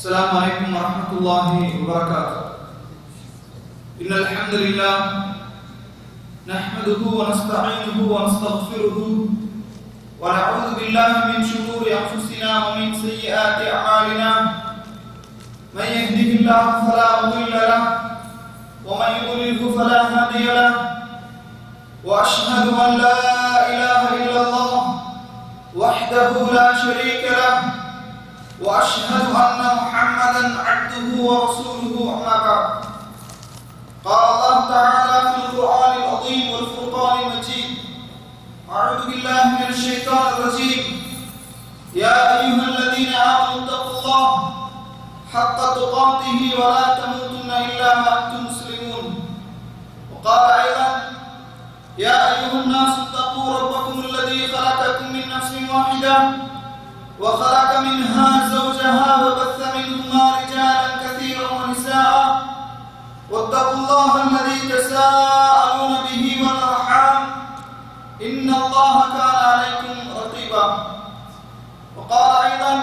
السلام عليكم ورحمة الله وبركاته إن الحمد لله نحمده ونستعينه ونستغفره ونعوذ بالله من شرور أنفسنا ومن سيئات أعمالنا من يهده الله فلا مضل له ومن يضلله فلا هادي له وأشهد أن لا إله إلا الله وحده لا شريك له واشهد ان محمدا عبده ورسوله اما بعد قال الله تعالى في القران العظيم والفرقان المجيد اعوذ بالله من الشيطان الرجيم يا ايها الذين امنوا اتقوا الله حق تقاته ولا تموتن الا وانتم مسلمون وقال ايضا يا ايها الناس اتقوا ربكم الذي خلقكم من نفس واحده وخلق منها زوجها وبث منهما رجالا كثيرا ونساء واتقوا الله الذي تساءلون به والارحام ان الله كان عليكم رقيبا وقال ايضا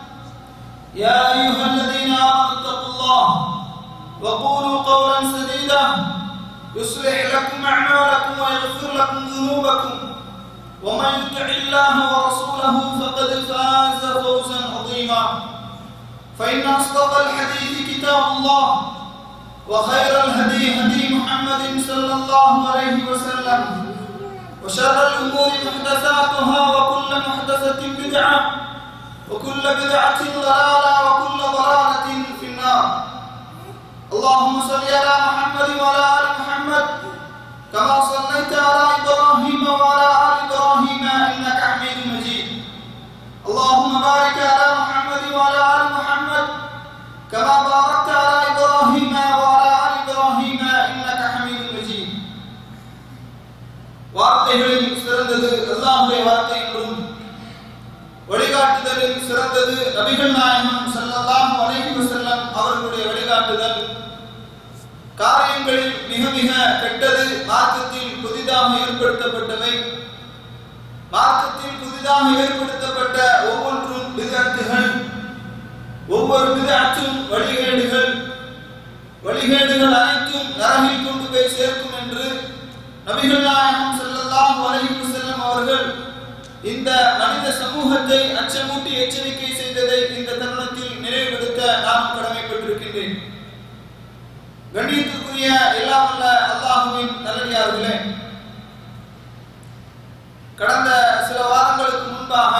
يا ايها الذين امنوا اتقوا الله وقولوا قولا سديدا يصلح لكم اعمالكم ويغفر لكم ذنوبكم ومن يطع الله ورسوله فقد فاز فوزا عظيما فإن أصدق الحديث كتاب الله وخير الهدي هدي محمد صلى الله عليه وسلم وشر الأمور محدثاتها وكل محدثة بدعة وكل بدعة ضلالة وكل ضلالة في النار اللهم صل على محمد وعلى آل محمد كما صليت على ابراهيم وعلى ال ابراهيم انك حميد مجيد اللهم بارك على محمد وعلى ال محمد كما باركت على ابراهيم وعلى ال ابراهيم انك حميد مجيد வார்த்தைகளில் சிறந்தது அல்லாஹுடைய வார்த்தை என்றும் வழிகாட்டுதலில் சிறந்தது நபிகள் நாயகம் ஸல்லல்லாஹு அலைஹி வஸல்லம் அவர்களுடைய வழிகாட்டுதல் காரியங்களில் மிக மிக கெட்டது மார்க்கத்தில் புதிதாக ஏற்படுத்தப்பட்டவை மார்க்கத்தில் புதிதாக ஏற்படுத்தப்பட்ட ஒவ்வொன்றும் விதத்துகள் ஒவ்வொரு விதத்தும் வழிகேடுகள் வழிகேடுகள் அனைத்தும் நரகில் கொண்டு போய் சேர்க்கும் என்று நபிகள் நாயகம் ஸல்லல்லாஹு அலைஹி வஸல்லம் அவர்கள் இந்த மனித சமூகத்தை அச்சமூட்டி எச்சரிக்கை செய்ததை இந்த தருணத்தில் நினைவுபடுத்த நாம் கடமைப்பட்டிருக்கின்றேன் கண்ணியத்துக்குரிய எல்லாம் வல்ல அல்லாஹுவின் நல்லடியார்களே கடந்த சில வாரங்களுக்கு முன்பாக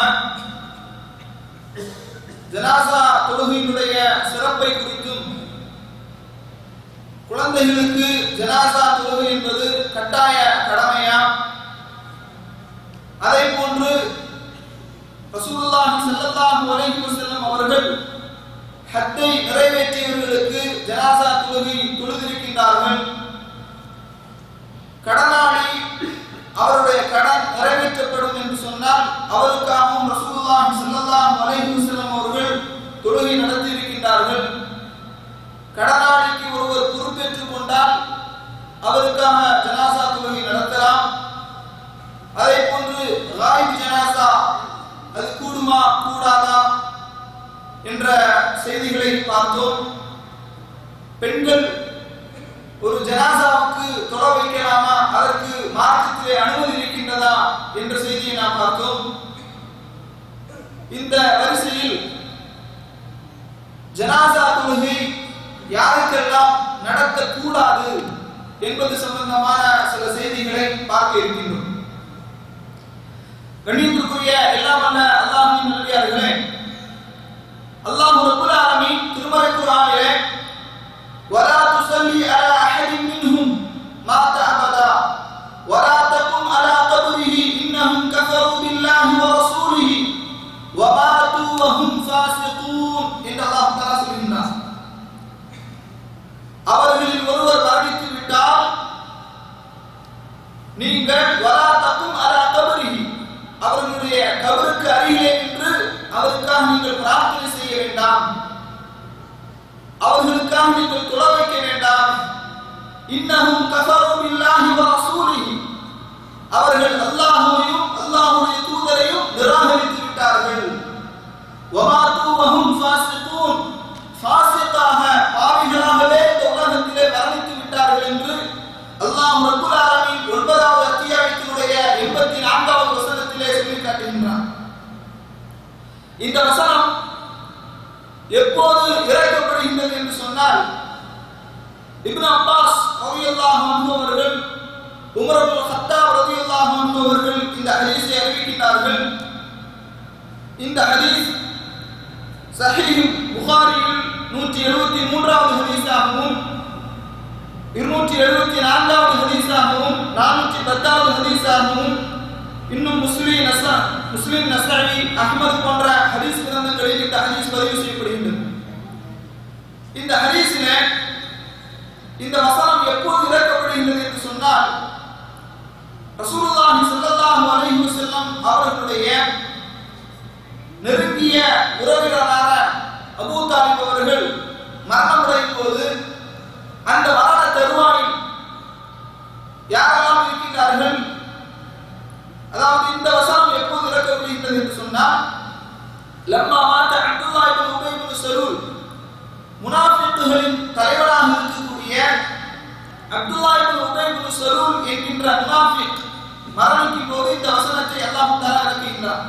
ஜனாசா தொழுகையினுடைய சிறப்பை குறித்தும் குழந்தைகளுக்கு ஜனாசா தொழுகை என்பது கட்டாய கடமையா அதே போன்று ரசூலுல்லாஹி ஸல்லல்லாஹு அலைஹி வஸல்லம் அவர்கள் ஹத்தை நிறைவேற்றியவர்களுக்கு ஜனாசா தொழுகை தொழுதிருக்கின்றார்கள் கடனாளி அவருடைய கடன் நிறைவேற்றப்படும் என்று சொன்னால் அவருக்காகவும் ரசூலுல்லாஹி ஸல்லல்லாஹு அலைஹி வஸல்லம் அவர்கள் தொழுகை நடத்தி இருக்கின்றார்கள் கடனாளிக்கு ஒருவர் பொறுப்பேற்றுக் கொண்டால் அவருக்காக ஜனாசா தொழுகை நடத்தலாம் அதே போன்று ராயிப் ஜனாசா அது கூடுமா கூடாதா என்ற செய்திகளை பார்த்தோம் பெண்கள் ஒரு ஜனாசாவுக்கு தொட வைக்கலாமா அதற்கு மார்க்கத்திலே அனுமதி இருக்கின்றதா என்ற செய்தியை நாம் பார்த்தோம் இந்த வரிசையில் ஜனாசா தொழுகை யாருக்கெல்லாம் நடத்தக்கூடாது என்பது சம்பந்தமான சில செய்திகளை பார்க்க இருக்கின்றோம் கண்ணியத்திற்குரிய எல்லாம் வல்ல அல்லாஹின் நல்லடியார்களே அல்லாஹ் ரப்புல் ஆலமீன் திருமறை குர்ஆனிலே ولا تصلي على احد منهم مات ابدا ولا تقم على قبره انهم كفروا بالله ورسوله وماتوا وهم فاسقون ان الله تعالى சொல்கிறார் அவர்களில் ஒருவர் மரணித்து விட்டால் நீங்கள் வலா தக்கும் அலா கபரிஹி அவர்களுடைய கபருக்கு அருகிலே நின்று அவருக்காக நீங்கள் பிரார்த்தனை செய்ய வேண்டாம் அவர்களுக்காக நீங்கள் தொழ வைக்க வேண்டாம் இன்னஹும் கஃபரு பில்லாஹி வ ரசூலிஹி அவர்கள் அல்லாஹ்வையும் அல்லாஹ்வுடைய தூதரையும் நிராகரித்து விட்டார்கள் வமாத்து வஹும் ஃபாஸிகூன் அல்லாஹ் ரப்புல் ஆலமீன் ஒன்பதாவது அத்தியாயத்தினுடைய எண்பத்தி நான்காவது வசனத்திலே சொல்லி காட்டுகின்றான் இந்த வசனம் எப்போது இறக்கப்படுகின்றது என்று சொன்னால் இப்னு அப்பாஸ் ரலியல்லாஹு அன்ஹு அவர்கள் உமர் இப்னு கத்தாப் ரலியல்லாஹு அன்ஹு அவர்கள் இந்த ஹதீஸை அறிவிக்கின்றார்கள் இந்த ஹதீஸ் சஹீஹ் புகாரியில் நூற்றி எழுபத்தி மூன்றாவது ஹதீஸாகவும் இருநூற்றி எழுபத்தி நான்காவது ஹதீஸாகவும் நானூற்றி பத்தாவது ஹதீஸாகவும் இன்னும் முஸ்லிம் நசா முஸ்லிம் நசாயி அஹ்மது போன்ற ஹதீஸ் கிரந்தங்களில் இந்த ஹதீஸ் பதிவு செய்யப்படுகின்றது இந்த ஹதீஸில இந்த வசனம் எப்போது இறக்கப்படுகின்றது என்று சொன்னால் ரசூலுல்லாஹி ஸல்லல்லாஹு அலைஹி வஸல்லம் அவர்களுடைய நெருங்கிய உறவினரான அபூ தாலிப் அவர்கள் மரணமடையும் போது அந்த மரண தருவாயில் யாரெல்லாம் இருக்கின்றார்கள் அதாவது இந்த வசனம் எப்போது இறக்கப்படுகின்றது என்று சொன்னால் லம்மா மாத்த அப்துல்லா இப்னு உபை இப்னு சலூல் முனாஃபிக்குகளின் தலைவராக இருக்கக்கூடிய அப்துல்லா இப்னு உபை இப்னு சலூல் என்கின்ற முனாஃபிக் மரணிக்கும் போது இந்த வசனத்தை அல்லாஹ் தஆலா இறக்குகின்றார்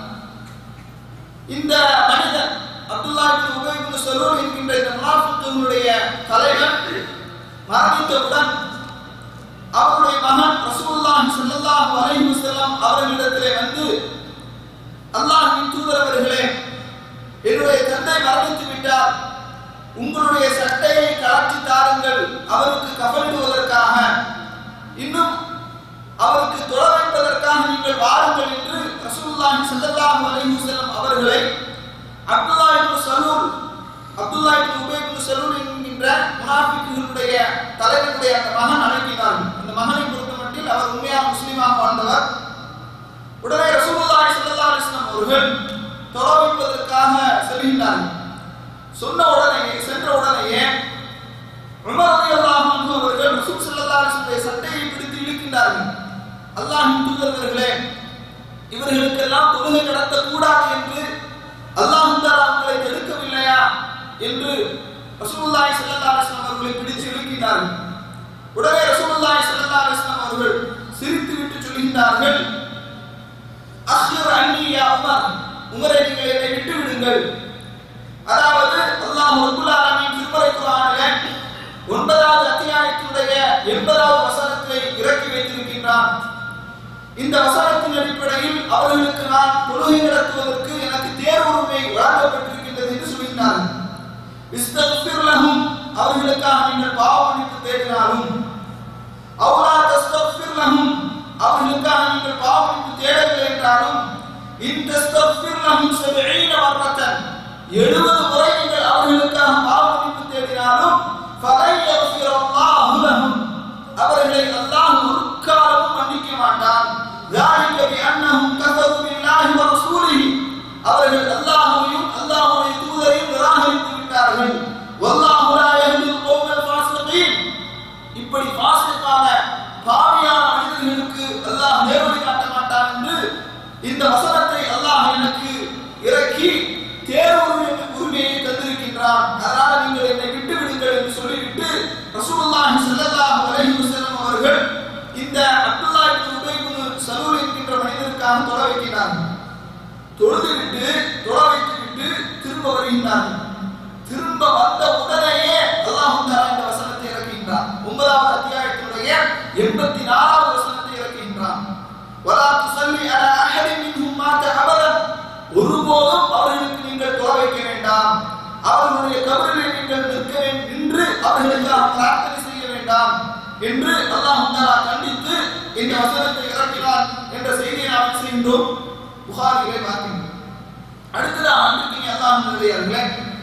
இந்த மனிதன் அப்துல்லா இப்னு உபை இப்னு சலூல் என்கின்ற இந்த முனாஃபிக்குகளுடைய தலைவர் மரணித்தவுடன் அவருடைய மகன் ரசூலுல்லாஹி ஸல்லல்லாஹு அலைஹி வஸல்லம் அவர்களிடத்திலே வந்து அல்லாஹ்வின் தூதர் அவர்களே என்னுடைய தந்தை மரணித்து விட்டார் உங்களுடைய சட்டையை கலற்றி தாருங்கள் அவருக்கு கஃனிடுவதற்காக இன்னும் அவருக்கு தொழ வைப்பதற்காக நீங்கள் வாருங்கள் என்று ரசூலுல்லாஹி ஸல்லல்லாஹு அலைஹி வஸல்லம் அவர்களை அப்துல்லா இப்னு சலூல் அப்துல்லா இப்னு உபை இப்னு சலூல் என்கின்ற முனாஃபிக்குகளுடைய தலைவருடைய அந்த மகன் அழைக்கிறார்கள் அந்த மகனை பொறுத்தமட்டில் அவர் உண்மையான முஸ்லீமாக வாழ்ந்தவர் உடனே ரசூலுல்லாஹி ஸல்லல்லாஹு அலைஹி வஸல்லம் அவர்கள் தொழ வைப்பதற்காக செல்கின்றார்கள் சொன்ன உடனே சென்ற உடனேயே உமர் ரலியல்லாஹு அன்ஹு அவர்கள் ரசூல் ஸல்லல்லாஹு அலைஹி வஸல்லம் சட்டையை பிடித்து இழுக்கின்றார்கள் அல்லாஹ்வின் தூதர்களே இவர்களுக்கெல்லாம் தொழுகை நடத்தக்கூடாது என்று அல்லாஹ் தஆலா உங்களை தடுக்கவில்லையா என்று ரசூலுல்லாஹி ஸல்லல்லாஹு அலைஹி வஸல்லம் அவர்களை பிடித்து இழுக்கின்றார்கள் உடனே ரசூலுல்லாஹி ஸல்லல்லாஹு அலைஹி வஸல்லம் அவர்கள் சிரித்துவிட்டு சொல்கின்றார்கள் அஹ்யர் அன்னி யா உமர் உமரை நீங்கள் என்னை விட்டு விடுங்கள் அதாவது அல்லாஹ் ரப்புல் ஆலமீன் திருமறை குர்ஆனிலே ஒன்பதாவது அத்தியாயத்தினுடைய எண்பதாவது வசனத்தை இறக்கி வைத்திருக்கின்றான் இந்த வசனத்தின் அடிப்படையில் அவர்களுக்கு நான் தொழுகை நடத்துவதற்கு எனக்கு தேர்வுரிமை வழங்கப்பட்டிருக்கின்றது என்று சொல்கின்றார்கள் இஸ்தக்ஃபிர் லஹும் அவர்களுக்காக நீங்கள் பாவ மன்னிப்பு தேடினாலும் அவுலா தஸ்தக்ஃபிர் லஹும் அவர்களுக்காக நீங்கள் பாவ மன்னிப்பு தேடவில்லை என்றாலும் இன் தஸ்தக்ஃபிர் லஹும் 70 மர்ரத்தன் 70 முறை நீங்கள் அவர்களுக்காக பாவ மன்னிப்பு தேடினாலும் ஃபலை யக்ஃபிர் அல்லாஹு லஹும் அவர்களை அல்லாஹ் ஒரு காலமும் மன்னிக்க மாட்டான் ذلك بأنهم كفروا بالله ورسوله அவர்கள் அல்லாஹ்வையும் அல்லாஹ்வுடைய தூதரையும் நிராகரித்து விட்டார்கள் வல்லாஹு லா யஹ்தி القوم الفاسقين இப்படி பாசிக்கான பாவியான மனிதர்களுக்கு அல்லாஹ் நேர்வழி காட்ட மாட்டான் என்று இந்த வசனத்தை அல்லாஹ் எனக்கு இறக்கி தேர்வு உரிமையை தந்திருக்கின்றான் அதனால நீங்கள் என்னை விட்டு விடுங்கள் என்று சொல்லிவிட்டு ரசூலுல்லாஹி ஸல்லல்லாஹு அலைஹி வஸல்லம் அவர்கள் இந்த அப்துல்லா இப்னு உபை இப்னு சலூல் என்கின்ற மனிதருக்காக தொழ வைக்கிறார்கள் தொழுது விட்டு தொழ வைத்து விட்டு திரும்ப வருகின்றார்கள் திரும்ப வந்த உடனேயே அல்லாஹ் தஆலா இந்த வசனத்தை இறக்குகின்றான் ஒன்பதாவது அத்தியாயத்தினுடைய எண்பத்தி நாலாவது வசனத்தை இறக்குகின்றான் வலா துஸல்லி அலா அஹதின் மின்ஹும் மாத அபதன் ஒருபோதும் அவர்களுக்கு நீங்கள் தொழ வைக்க வேண்டாம் அவர்களுடைய கபரிலே நீங்கள் நிற்க வே- நின்று அவர்களுக்காக பிரார்த்தனை செய்ய வேண்டாம் என்று அல்லாஹ் தஆலா கண்டித்து இந்த வசனத்தை இறக்கினார் என்ற செய்தியை நாம் செய்கின்றோம் புகாரிலே பார்க்கின்றோம் அடுத்ததாக அன்றைக்கு அல்லாஹ் நல்லடியார்களே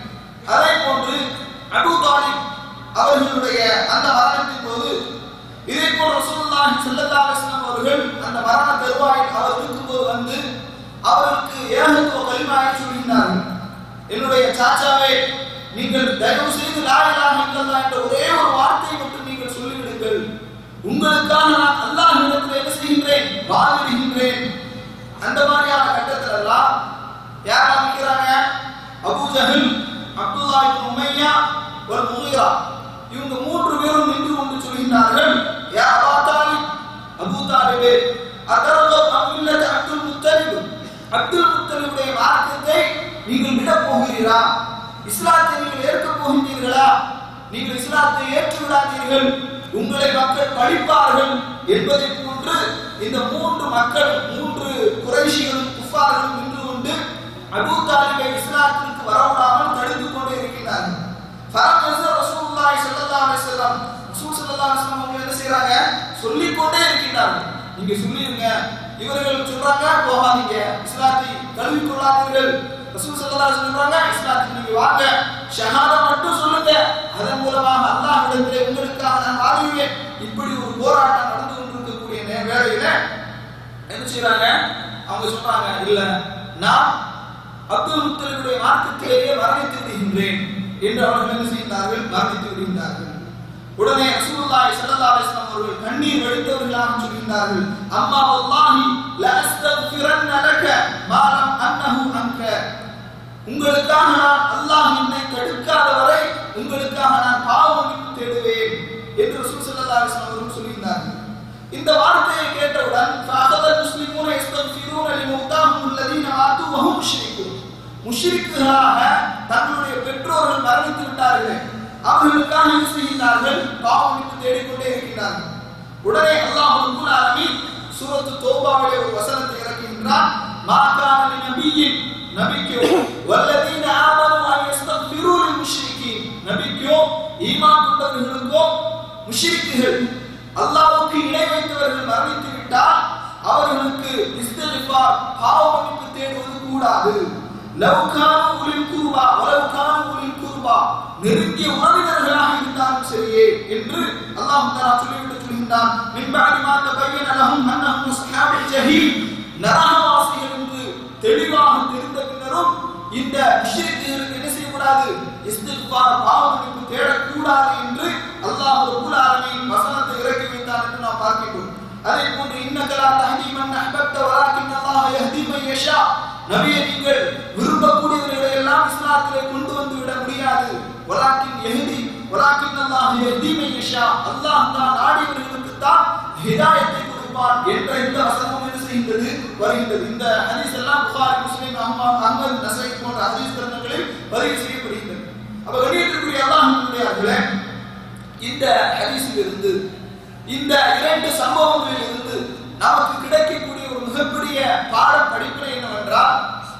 அதே போன்று அபூ தாலிப் அவர்களுடைய அந்த மரணத்தின் போது இதே போல் ரசூலுல்லாஹி ஸல்லல்லாஹு அலைஹி வஸல்லம் அவர்கள் அந்த மரண தருவாயில் அவர் இருக்கும்போது வந்து அவருக்கு ஏகத்துவ கலிமாவை சொல்கின்றார்கள் என்னுடைய சாச்சாவே நீங்கள் தயவு செய்து லா இலாஹ இல்லல்லாஹ் என்ற ஒரே ஒரு வார்த்தையை மட்டும் நீங்கள் சொல்லிவிடுங்கள் உங்களுக்காக நான் அல்லாஹ்விடத்தில் என்ன செய்கின்றேன் வாதிடுகின்றேன் அந்த மாதிரியான கட்டத்துல எல்லாம் யார் அமைக்கிறாங்க Abu Jahl Abdullah ibn Umayya ஒரு முகிரா இவங்க மூன்று பேரும் நின்று கொண்டு சொல்கின்றார்கள் யா அபா தாலிப் முஹம்மதே அதரகம் அமில்லத் அப்துல் முத்தலிப் அப்துல் முத்தலிபுடைய மார்க்கத்தை நீங்கள் விடப் போகிறீரா இஸ்லாத்தை நீங்கள் ஏற்கப் போகின்றீர்களா நீங்கள் இஸ்லாத்தை ஏற்று விடாதீர்கள் உங்களை மக்கள் பழிப்பார்கள் என்பதை போன்று இந்த மூன்று மக்கள் மூன்று குறைஷிகளும் குஃபார்களும் நின்று கொண்டு அபூ தாலிபை இஸ்லாத்திற்கு வரவிடாமல் தடுத்து கொண்டே இருக்கிறார்கள் ஃபரமஸ ரசூலுல்லாஹி ஸல்லல்லாஹு அலைஹி வஸல்லம் ரசூல் ஸல்லல்லாஹு அலைஹி வஸல்லம் அவங்க என்ன செய்றாங்க சொல்லிக் கொண்டே இருக்கிறார்கள் நீங்க சொல்லிருங்க இவர்கள் சொல்றாங்க போகாதீங்க இஸ்லாத்தை கல்வி கொள்ளாதீர்கள் ரசூல் ஸல்லல்லாஹு அலைஹி வஸல்லம் சொல்றாங்க இஸ்லாத்துக்கு நீங்க வாங்க ஷஹாதா மட்டும் சொல்லுங்க அதன் மூலமாக அல்லாஹ்விடத்திலே உங்களுக்காக நான் வாதிடுவேன் இப்படி ஒரு போராட்டம் நடந்து கொண்டிருக்கக்கூடிய நே- வேளையில என்ன செய்றாங்க அவங்க சொல்றாங்க இல்ல நான் அப்துல் முத்தலிபுடைய மார்க்கத்திலேயே மரணித்து விடுகின்றேன் என்று அவர்கள் என்ன செய்கிறார்கள் மரணித்து விடுகின்றார்கள் உடனே ரசூலுல்லாஹி ஸல்லல்லாஹு அலைஹி வஸல்லம் அவர்கள் கண்ணீர் வடித்தவர்களாக சொல்கின்றார்கள் அம்மா வல்லாஹி லா அஸ்தக்ஃபிரன்ன லக மா லம் அன்னஹு அன்க உங்களுக்காக நான் அல்லாஹ் என்னை தடுக்காத வரை உங்களுக்காக நான் பாவ மன்னிப்பு தேடுவேன் என்று ரசூல் ஸல்லல்லாஹு அலைஹி வஸல்லம் அவர்கள் சொல்கின்றார்கள் இந்த வார்த்தையை கேட்டவுடன் فأخذ المسلمون يستغفرون لموتاهم الذين ماتوا وهم مشركون முஷ்ரிக்குகளாக தங்களுடைய பெற்றோர்கள் மரணித்து விட்டார்களே அவர்களுக்காக என்ன செய்கின்றார்கள் பாவமன்னிப்பு தேடிக்கொண்டே இருக்கின்றார்கள் உடனே அல்லாஹ் ரப்பல் ஆலமீன் சூரத்து தௌபாவிலே ஒரு வசனத்தை இறக்குகின்றான் மா கான லிநபிய்யின் நபிக்கோ வல்லதீன ஆமனு அன் யஸ்தக்ஃபிரு லில் முஷ்ரிக்கீன் நபிக்கோ ஈமான் கொண்டவர்களுக்கோ முஷ்ரிக்குகள் அல்லாஹ்வுக்கு இணை வைத்தவர்கள் மரணித்து விட்டால் அவர்களுக்கு இஸ்திக்ஃபார் பாவ மன்னிப்பு தேடுவது கூடாது லவ் கானு உலில் குர்பா வலவ் கானு உலில் குர்பா நெருங்கிய உறவினர்களாக இருந்தாலும் சரியே என்று அல்லாஹ் தஆலா சொல்லிவிட்டு சொல்கின்றான் மின் பஅதி மா தபய்யன லஹும் அன்னஹும் அஸ்ஹாபுல் ஜஹீம் நரகவாசிகள் என்று தெளிவாக தெரிந்த பின்னரும் இந்த முஷ்ரிக்குகளுக்கு என்ன செய்யக்கூடாது இஸ்திக்பார் பாவ மன்னிப்பு தேடக்கூடாது என்று அல்லாஹ் ரப்பல் ஆலமீன் வசனத்தை இறக்கி வைத்தான் என்று நாம் பார்க்கின்றோம் அதே போன்று இன்னகலா தஹதி மன் அஹ்பப்த வலாக்கின் அல்லாஹ் யஹ்தி மன் யஷா நபியை நீங்கள் விரும்பக்கூடியவர்களை எல்லாம் இஸ்லாத்திலே கொண்டு வந்து விட முடியாது வலாக்கின் யஹ்தி வலாக்கின் அல்லாஹ் யஹ்தி மன் யஷா அல்லாஹ் தான் நாடியவர்களுக்கு தான் ஹிதாயத்தை கொடுப்பான் என்ற இந்த வசனம் என்ன செய்கின்றது வருகின்றது இந்த ஹதீஸ் எல்லாம் புகாரி முஸ்லிம் அஹ்மத் அஹ்மத் நசை போன்ற ஹதீஸ் கிரந்தங்களில் பதிவு செய்யப்படுகின்றது அப்ப வெளியிட்டிருக்கிற அல்லாஹ்வுடையார்களே இந்த ஹதீஸில் இருந்து இந்த இரண்டு சம்பவங்களில் இருந்து நமக்கு கிடைக்கக்கூடிய ஒரு மிகப்பெரிய பாட படிப்பினை என்னவென்றால்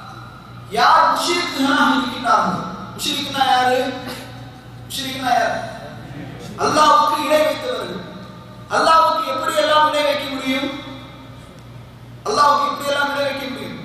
யார் முஷிரிக்குகளாக இருக்கின்றார்கள் முஷிரிக்குனா யாரு முஷிரிக்குனா யார் அல்லாஹ்வுக்கு இணை வைத்தவர்கள் அல்லாஹ்வுக்கு எப்படி எல்லாம் இணை வைக்க முடியும் அல்லாஹ்வுக்கு எப்படி எல்லாம் இணை வைக்க முடியும்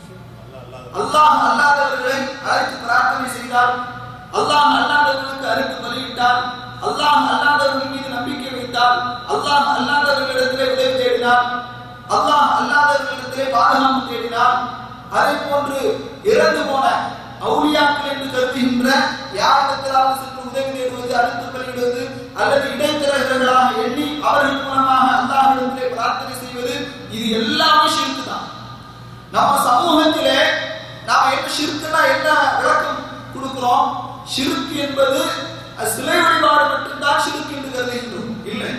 அல்லாஹ் அல்லாதவர்களை அழைத்து பிரார்த்தனை செய்தால் அல்லாஹ் அல்லாதவர்களுக்கு அழைத்து பலியிட்டால் அல்லாஹ் அல்லாதவர்கள் மீது நம்பிக்கை வைத்தால் அல்லாஹ் அல்லாதவர்களிடத்திலே உதவி தேடினார் அல்லாஹ் அல்லாதவர்களிடத்திலே பாதுகாப்பு தேடினார் அதே போன்று இறந்து போன அவுலியாக்கள் என்று கருதுகின்ற யாரிடத்திலாவது சென்று உதவி தேடுவது அழுத்து பலியிடுவது அல்லது இடைத்தரகர்களாக எண்ணி அவர்கள் மூலமாக அல்லாஹ்விடத்திலே பிரார்த்தனை செய்வது இது எல்லாமே ஷிர்க்கு தான் நம்ம சமூகத்திலே நாம என்ன ஷிர்க்குனா என்ன விளக்கம் கொடுக்கிறோம் ஷிர்க் என்பது அது சிலை வழிபாடு மட்டும்தான் ஷிர்க் என்று கருதுகின்றோம் இல்லை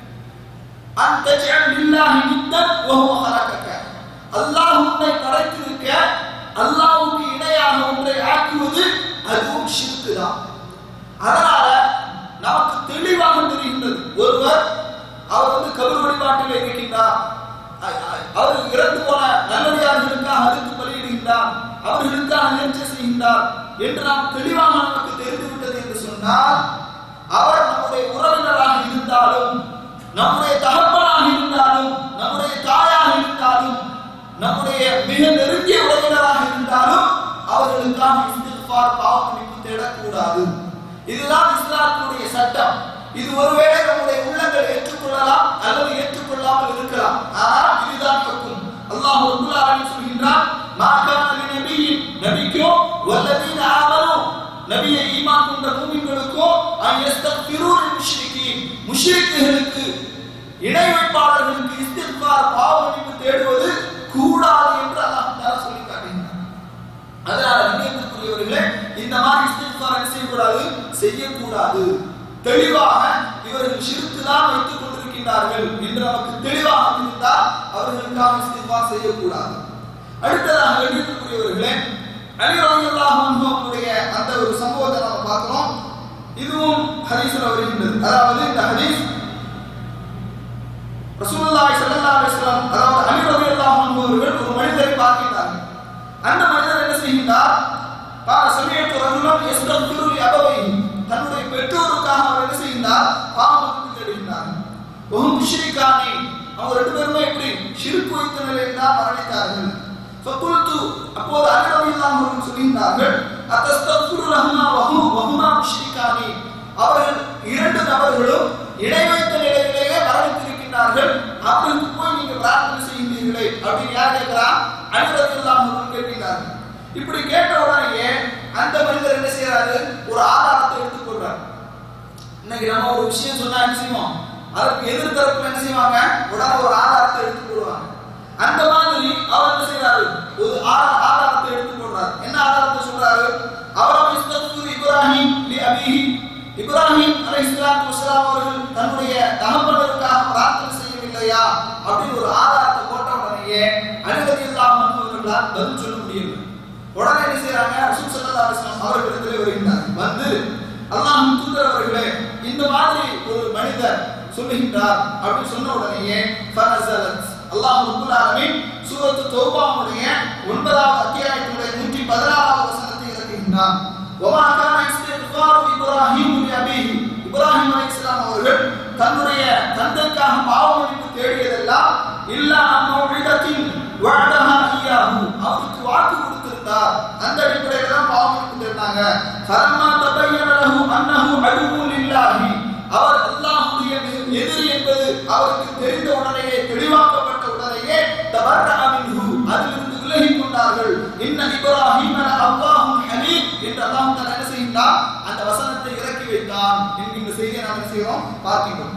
அன் தஜ்அல் பில்லாஹி நித்தன் வஹுவ ஹலகக அல்லாஹ் உன்னை படைத்திருக்க அல்லாஹ்வுக்கு இணையாக ஒன்றை ஆக்குவது அதுவும் ஷிர்க் தான் அதனால நமக்கு தெளிவாக தெரிகின்றது ஒருவர் அவர் வந்து கபர் வழிபாட்டில் இருக்கின்றார் அ- அ- அவர் இறந்து போன நல்லடியார்களுக்காக அறுத்து பலியிடுகின்றார் அவர்களுக்காக நேர்ச்சி செய்கின்றார் என்று நாம் தெளிவாக நமக்கு தெரிந்துவிட்டது என்று சொன்னால் அவர் நம்முடைய உறவினராக இருந்தாலும் நம்முடைய தகப்பனாக இருந்தாலும் நம்முடைய தாயாக இருந்தாலும் நம்முடைய மிக நெருங்கிய உறவினராக இருந்தாலும் அவர்களுக்காக இஸ்திக்பார் பாவ மன்னிப்பு தேடக்கூடாது இதுதான் இஸ்லாத்தினுடைய சட்டம் இது ஒருவேளை நம்முடைய உள்ளங்கள் ஏற்றுக்கொள்ளலாம் அல்லது ஏற்றுக்கொள்ளாமல் இருக்கலாம் ஆனால் இதுதான் இருக்கும் அல்லாஹ் ரப்பல் ஆலமீன் சொல்கின்றான் மா கான லிநபியின் நபிக்கோ வல்லதீன ஆமனு நபியை ஈமான் கொண்ட மூமின்களுக்கோ அன் யஸ்தக்ஃபிரு லில் முஷ்ரிகீன் முஷ்ரிக்குகளுக்கு இணை வைப்பாளர்களுக்கு இஸ்திக்பார் பாவ மன்னிப்பு தேடுவது கூடாது என்று அல்லாஹ் தஆலா சொல்லி காட்டுகின்றான் அதனால நினைவுக்குரியவர்களே இந்த மாதிரி இஸ்திக்பார் என்ன செய்யக்கூடாது செய்யக்கூடாது தெளிவாக இவர்கள் ஷிர்க்கு தான் வைத்துக் கொண்டிருக்கின்றார்கள் என்று நமக்கு தெளிவாக இருந்தால் அவர்களுக்காக இஸ்திக்பார் செய்யக்கூடாது அடுத்ததாக கண்டிக்கக்கூடியவர்களே அலி ரலியல்லாஹு அன்ஹு அவருடைய அந்த ஒரு சம்பவத்தை நாம பார்க்கிறோம் இதுவும் ஹதீஸ்ல வருகின்றது அதாவது இந்த ஹதீஸ் ரசூலுல்லாஹி ஸல்லல்லாஹு அலைஹி வஸல்லம் அதாவது அலி ரலியல்லாஹு அன்ஹு அவர்கள் ஒரு மனிதரை பார்க்கிறார்கள் அந்த மனிதர் என்ன செய்கிறார் பார சமயத்து ரஜுலன் யஸ்தக்பிரு லி அபவைஹி தன்னுடைய பெற்றோருக்காக அவர் என்ன செய்கிறார் பாவமன்னிப்பு தேடுகிறார் வஹும் முஷ்ரிகானி அவங்க ரெண்டு பேருமே எப்படி ஷிர்க் வைத்த நிலையில் தான் மரணித்தார்கள் ஃபகுல்து அப்போது அலி ரலியல்லாஹு அன்ஹு சொல்கிறார்கள் அத்தஸ்தக்பிரு லஹுமா வஹும் வஹுமா முஷ்ரிகானி அவர்கள் இரண்டு நபர்களும் இணை வைத்த நிலையிலேயே மரணித்திருக்கின்றார்கள் அவர்களுக்கு போய் நீங்க பிரார்த்தனை செய்கின்றீர்களே அப்படின்னு யார் கேட்கிறா அனுரத்தில்லாம் கேட்கிறார்கள் இப்படி கேட்ட உடனேயே அந்த மனிதர் என்ன செய்யறாரு ஒரு ஆதாரத்தை எடுத்துக்கொள்றார் இன்னைக்கு நம்ம ஒரு விஷயம் சொன்னா என்ன செய்வோம் அதற்கு எதிர்த்தரப்புல என்ன செய்வாங்க உடனே ஒரு ஆதாரத்தை எடுத்துக்கொள்வாங்க அந்த மாதிரி அவர் என்ன செய்யறாரு ஒரு ஆதார- ஆதாரத்தை எடுத்துக்கொள்றார் என்ன ஆதாரத்தை சொல்றாரு அவரம் இஸ்தக்ஃபிரு இப்ராஹிம் லி அபிஹி இப்ராஹிம் அலைஹிஸ்ஸலாத்து வஸலாம் அவர்கள் தன்னுடைய தகப்பனருக்காக பிரார்த்தனை செய்யவில்லையா அப்படின்னு ஒரு ஆதாரத்தை போட்ட உடனேயே அனுமதியில்லாம அவர்களால் பதில் சொல்ல முடியவில்லை உடனே என்ன செய்யறாங்க ரசூல் ஸல்லல்லாஹு அலைஹி வஸல்லம் அவர்களிடத்தில் வருகின்றார் வந்து அல்லாஹ்வின் தூதர் அவர்களே இந்த மாதிரி ஒரு மனிதர் சொல்லுகின்றார் அப்படின்னு சொன்ன உடனேயே ஃபனஸலத் அல்லாஹ் ரப்பல் ஆலமீன் சூரத்து தௌபாவுடைய ஒன்பதாவது அத்தியாயத்தினுடைய 116வது வசனத்தை இறக்குகின்றார் وما كان استغفار ابراهيم لابيه இப்ராஹிம் அலைஹிஸ்ஸலாம் அவர்கள் தன்னுடைய தந்தைக்காக பாவமன்னிப்பு தேடியதெல்லாம் இல்லா மௌஇதத்தின் வஅதஹா இய்யாஹு அவருக்கு வாக்கு கொடுத்திருந்தார் அந்த அடிப்படையில தான் பாவமன்னிப்பு தேடினாங்க ஃபலம்மா தபய்யன லஹு அன்னஹு அதுவும் லில்லாஹி அவர் அல்லாஹ்வுடைய எதிரி என்பது அவருக்கு தெரிந்த உடனேயே தெளிவாக்கப்பட்ட உடனேயே தபர்ரஅ மின்ஹு அதிலிருந்து விலகிக் கொண்டார்கள் இன்ன இப்ராஹிம் அல்லாஹும் ஹலீம் என்று அல்லாஹ் தஆலா என்ன செய்கிறார் அந்த வசனத்தை இறக்கி வைத்தான் என்கின்ற செய்தியை நாம் என்ன செய்கிறோம் பார்க்கின்றோம்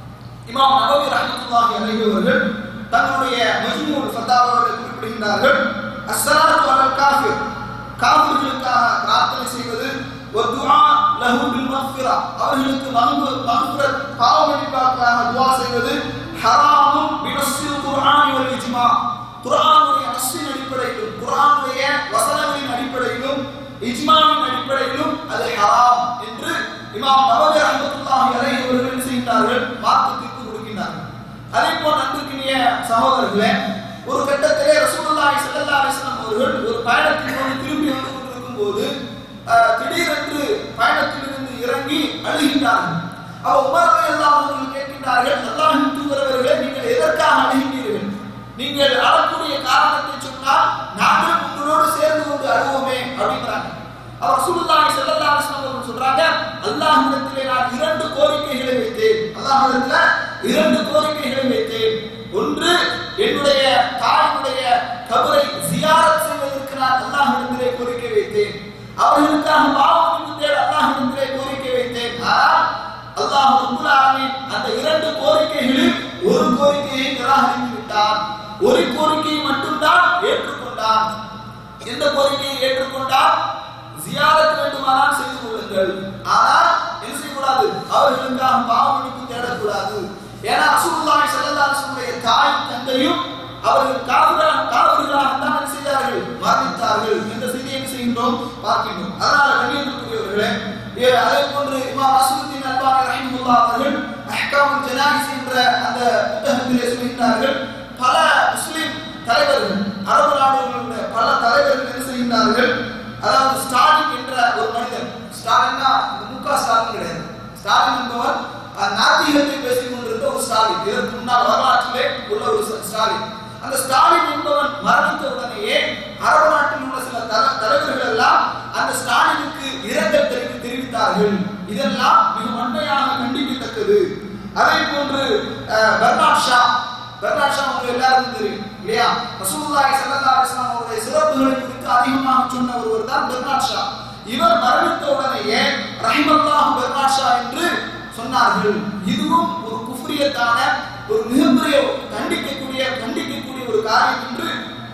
இமாம் நபவி ரஹ்மத்துல்லாஹி அலைஹி அவர்கள் தன்னுடைய மஜ்மூல் ஃபத்தாவாவில் குறிப்பிடுகின்றார்கள் அஸ்ஸலாத்து அலல் காஃபிர் காஃபிர்களுக்காக பிரார்த்தனை செய்வது வதுஆ லஹு பில் மக்ஃபிரா அவர்களுக்கு மஹ்பு மக்ஃபிரத் பாவ மன்னிப்புக்காக துஆ செய்வது ஹராமும் பினஸ்ஸில் குர்ஆனி வல் இஜ்மா குர்ஆனுடைய நஸ்ஸின் அடிப்படையிலும் குர்ஆனுடைய வசனங்களின் அடிப்படையிலும் இஜ்மாவின் அடிப்படையிலும் அது ஹராம் என்று இமாம் நபவி ரஹ்மத்துல்லாஹி அலைஹி அவர்கள் என்ன செய்கிறார்கள் மார்க்க தீர்ப்பு கொடுக்கின்றார்கள் அதே போல் நன்றிக்கினிய சகோதரர்களே ஒரு கட்டத்திலே ரசூலுல்லாஹி ஸல்லல்லாஹு அலைஹி வஸல்லம் அவர்கள் ஒரு பயணத்தின் போது திரும்பி வந்து கொண்டிருக்கும் போது அஹ், திடீரென்று பயணத்திலிருந்து இறங்கி அழுகின்றார்கள் அவ உமர் ரலியல்லாஹு அவர்கள் கேட்கின்றார்கள் அல்லாஹ்வின் தூதரவர்களே நீங்கள் எதற்காக அழுகின்றீர்கள் நீங்கள் அழக்கூடிய காரணத்தை சொன்னால் நாங்களும் உங்களோடு சேர்ந்து கொண்டு அழுவோமே அப்படிங்கிறாங்க அவர் ரசூலுல்லாஹி ஸல்லல்லாஹு அலைஹி வஸல்லம் அவர்கள் சொல்றாங்க அல்லாஹ்விடத்திலே நான் இரண்டு கோரிக்கைகளை வைத்தேன் அல்லாஹ்விடத்திலே இரண்டு கோரிக்கைகளை வைத்தேன் ஒன்று என்னுடைய தாயினுடைய கபரை ஜியாரத் செய்வதற்கு நான் அல்லாஹ்விடத்திலே கோரிக்கை வைத்தேன் அவர்களுக்காக பாவமன்னிப்பு தேட அல்லாஹ்விடத்திலே கோரிக்கை வைத்தேன் ஆனால் அல்லாஹ் ரப்பல் ஆலமீன் அந்த இரண்டு கோரிக்கைகளில் ஒரு கோரிக்கையை நிராகரித்து விட்டான் ஒரு கோரிக்கையை மட்டும்தான் ஏற்றுக்கொண்டான் எந்த கோரிக்கையை ஏற்றுக்கொண்டால் ஜியாரத் வேண்டுமானால் செய்து கொள்ளுங்கள் ஆனால் என்ன செய்யக்கூடாது அவர்களுக்காக பாவமன்னிப்பு தேடக்கூடாது ஏன்னா ரசூலுல்லாஹி ஸல்லல்லாஹு அலைஹி வஸல்லம் தாயும் தந்தையும் அவர்கள் காவிரா காவிர்களாக தான் என்ன செய்தார்கள் மரணித்தார்கள் என்ற செய்தியை என்ன செய்கின்றோம் பார்க்கின்றோம் அதனால கண்ணியத்துக்குரியவர்களே ஏ, அதே போன்று இமாம் ரசூலுத்தீன் அல்பானி ரஹிமஹுல்லாஹ் அவர்கள் அஹ்காமுல் ஜனாயிஸ் என்ற அந்த புத்தகத்திலே சொல்கின்றார்கள் பல முஸ்லிம் தலைவர்கள் அரபு நாடுகளில் உள்ள பல தலைவர்கள் என்ன செய்கின்றார்கள் அதாவது ஸ்டாலின் என்ற ஒரு மனிதர் ஸ்டாலின்னா இந்த முக ஸ்டாலின் கிடையாது ஸ்டாலின் என்பவர் அஹ், நாத்திகத்தை பேசிக் கொண்டிருந்த ஒரு ஸ்டாலின் இதற்கு முன்னால் வரலாற்றிலே உள்ள ஒரு ஸ்ட- ஸ்டாலின் அந்த ஸ்டாலின் என்பவன் மரணித்த உடனேயே அரபு நாட்டில் உள்ள சில தல- தலைவர்கள் எல்லாம் அந்த ஸ்டாலினுக்கு இரங்கல் தெரிவி தெரிவித்தார்கள் இதெல்லாம் மிக வன்மையாக கண்டிக்கத்தக்கது அதே போன்று அஹ், பெர்னாட் ஷா பெர்னாட் ஷா உங்களுக்கு எல்லாருக்கும் தெரியும் இல்லையா ரசூலுல்லாஹி ஸல்லல்லாஹு அலைஹி வஸல்லம் அவருடைய சிறப்புகளை குறித்து அதிகமாக சொன்ன ஒருவர் தான் பெர்னாட் ஷா இவர் மரணித்த உடனேயே ரஹிமல்லாஹு பெர்னாட் ஷா என்று சொன்னார்கள் இதுவும் ஒரு குஃப்ரியத்தான ஒரு மிகப்பெரிய கண்டிக்கக்கூடிய கண்டிக்கக்கூடிய ஒரு காரியம் என்று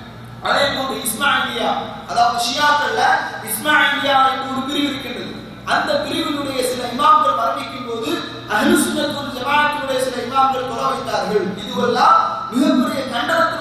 அதே போன்று இஸ்மாயிலியா அதாவது ஷியாக்கள்ல இஸ்மாயிலியா என்று ஒரு பிரிவு இருக்கின்றது அந்த பிரிவினுடைய சில இமாம்கள் மரணிக்கும் போது அஹ்லு சுன்னத் வல் ஜமாஅத்துடைய சில இமாம்கள் கொலை வைத்தார்கள் இதுவெல்லாம் மிகப்பெரிய கண்டனத்திற்கு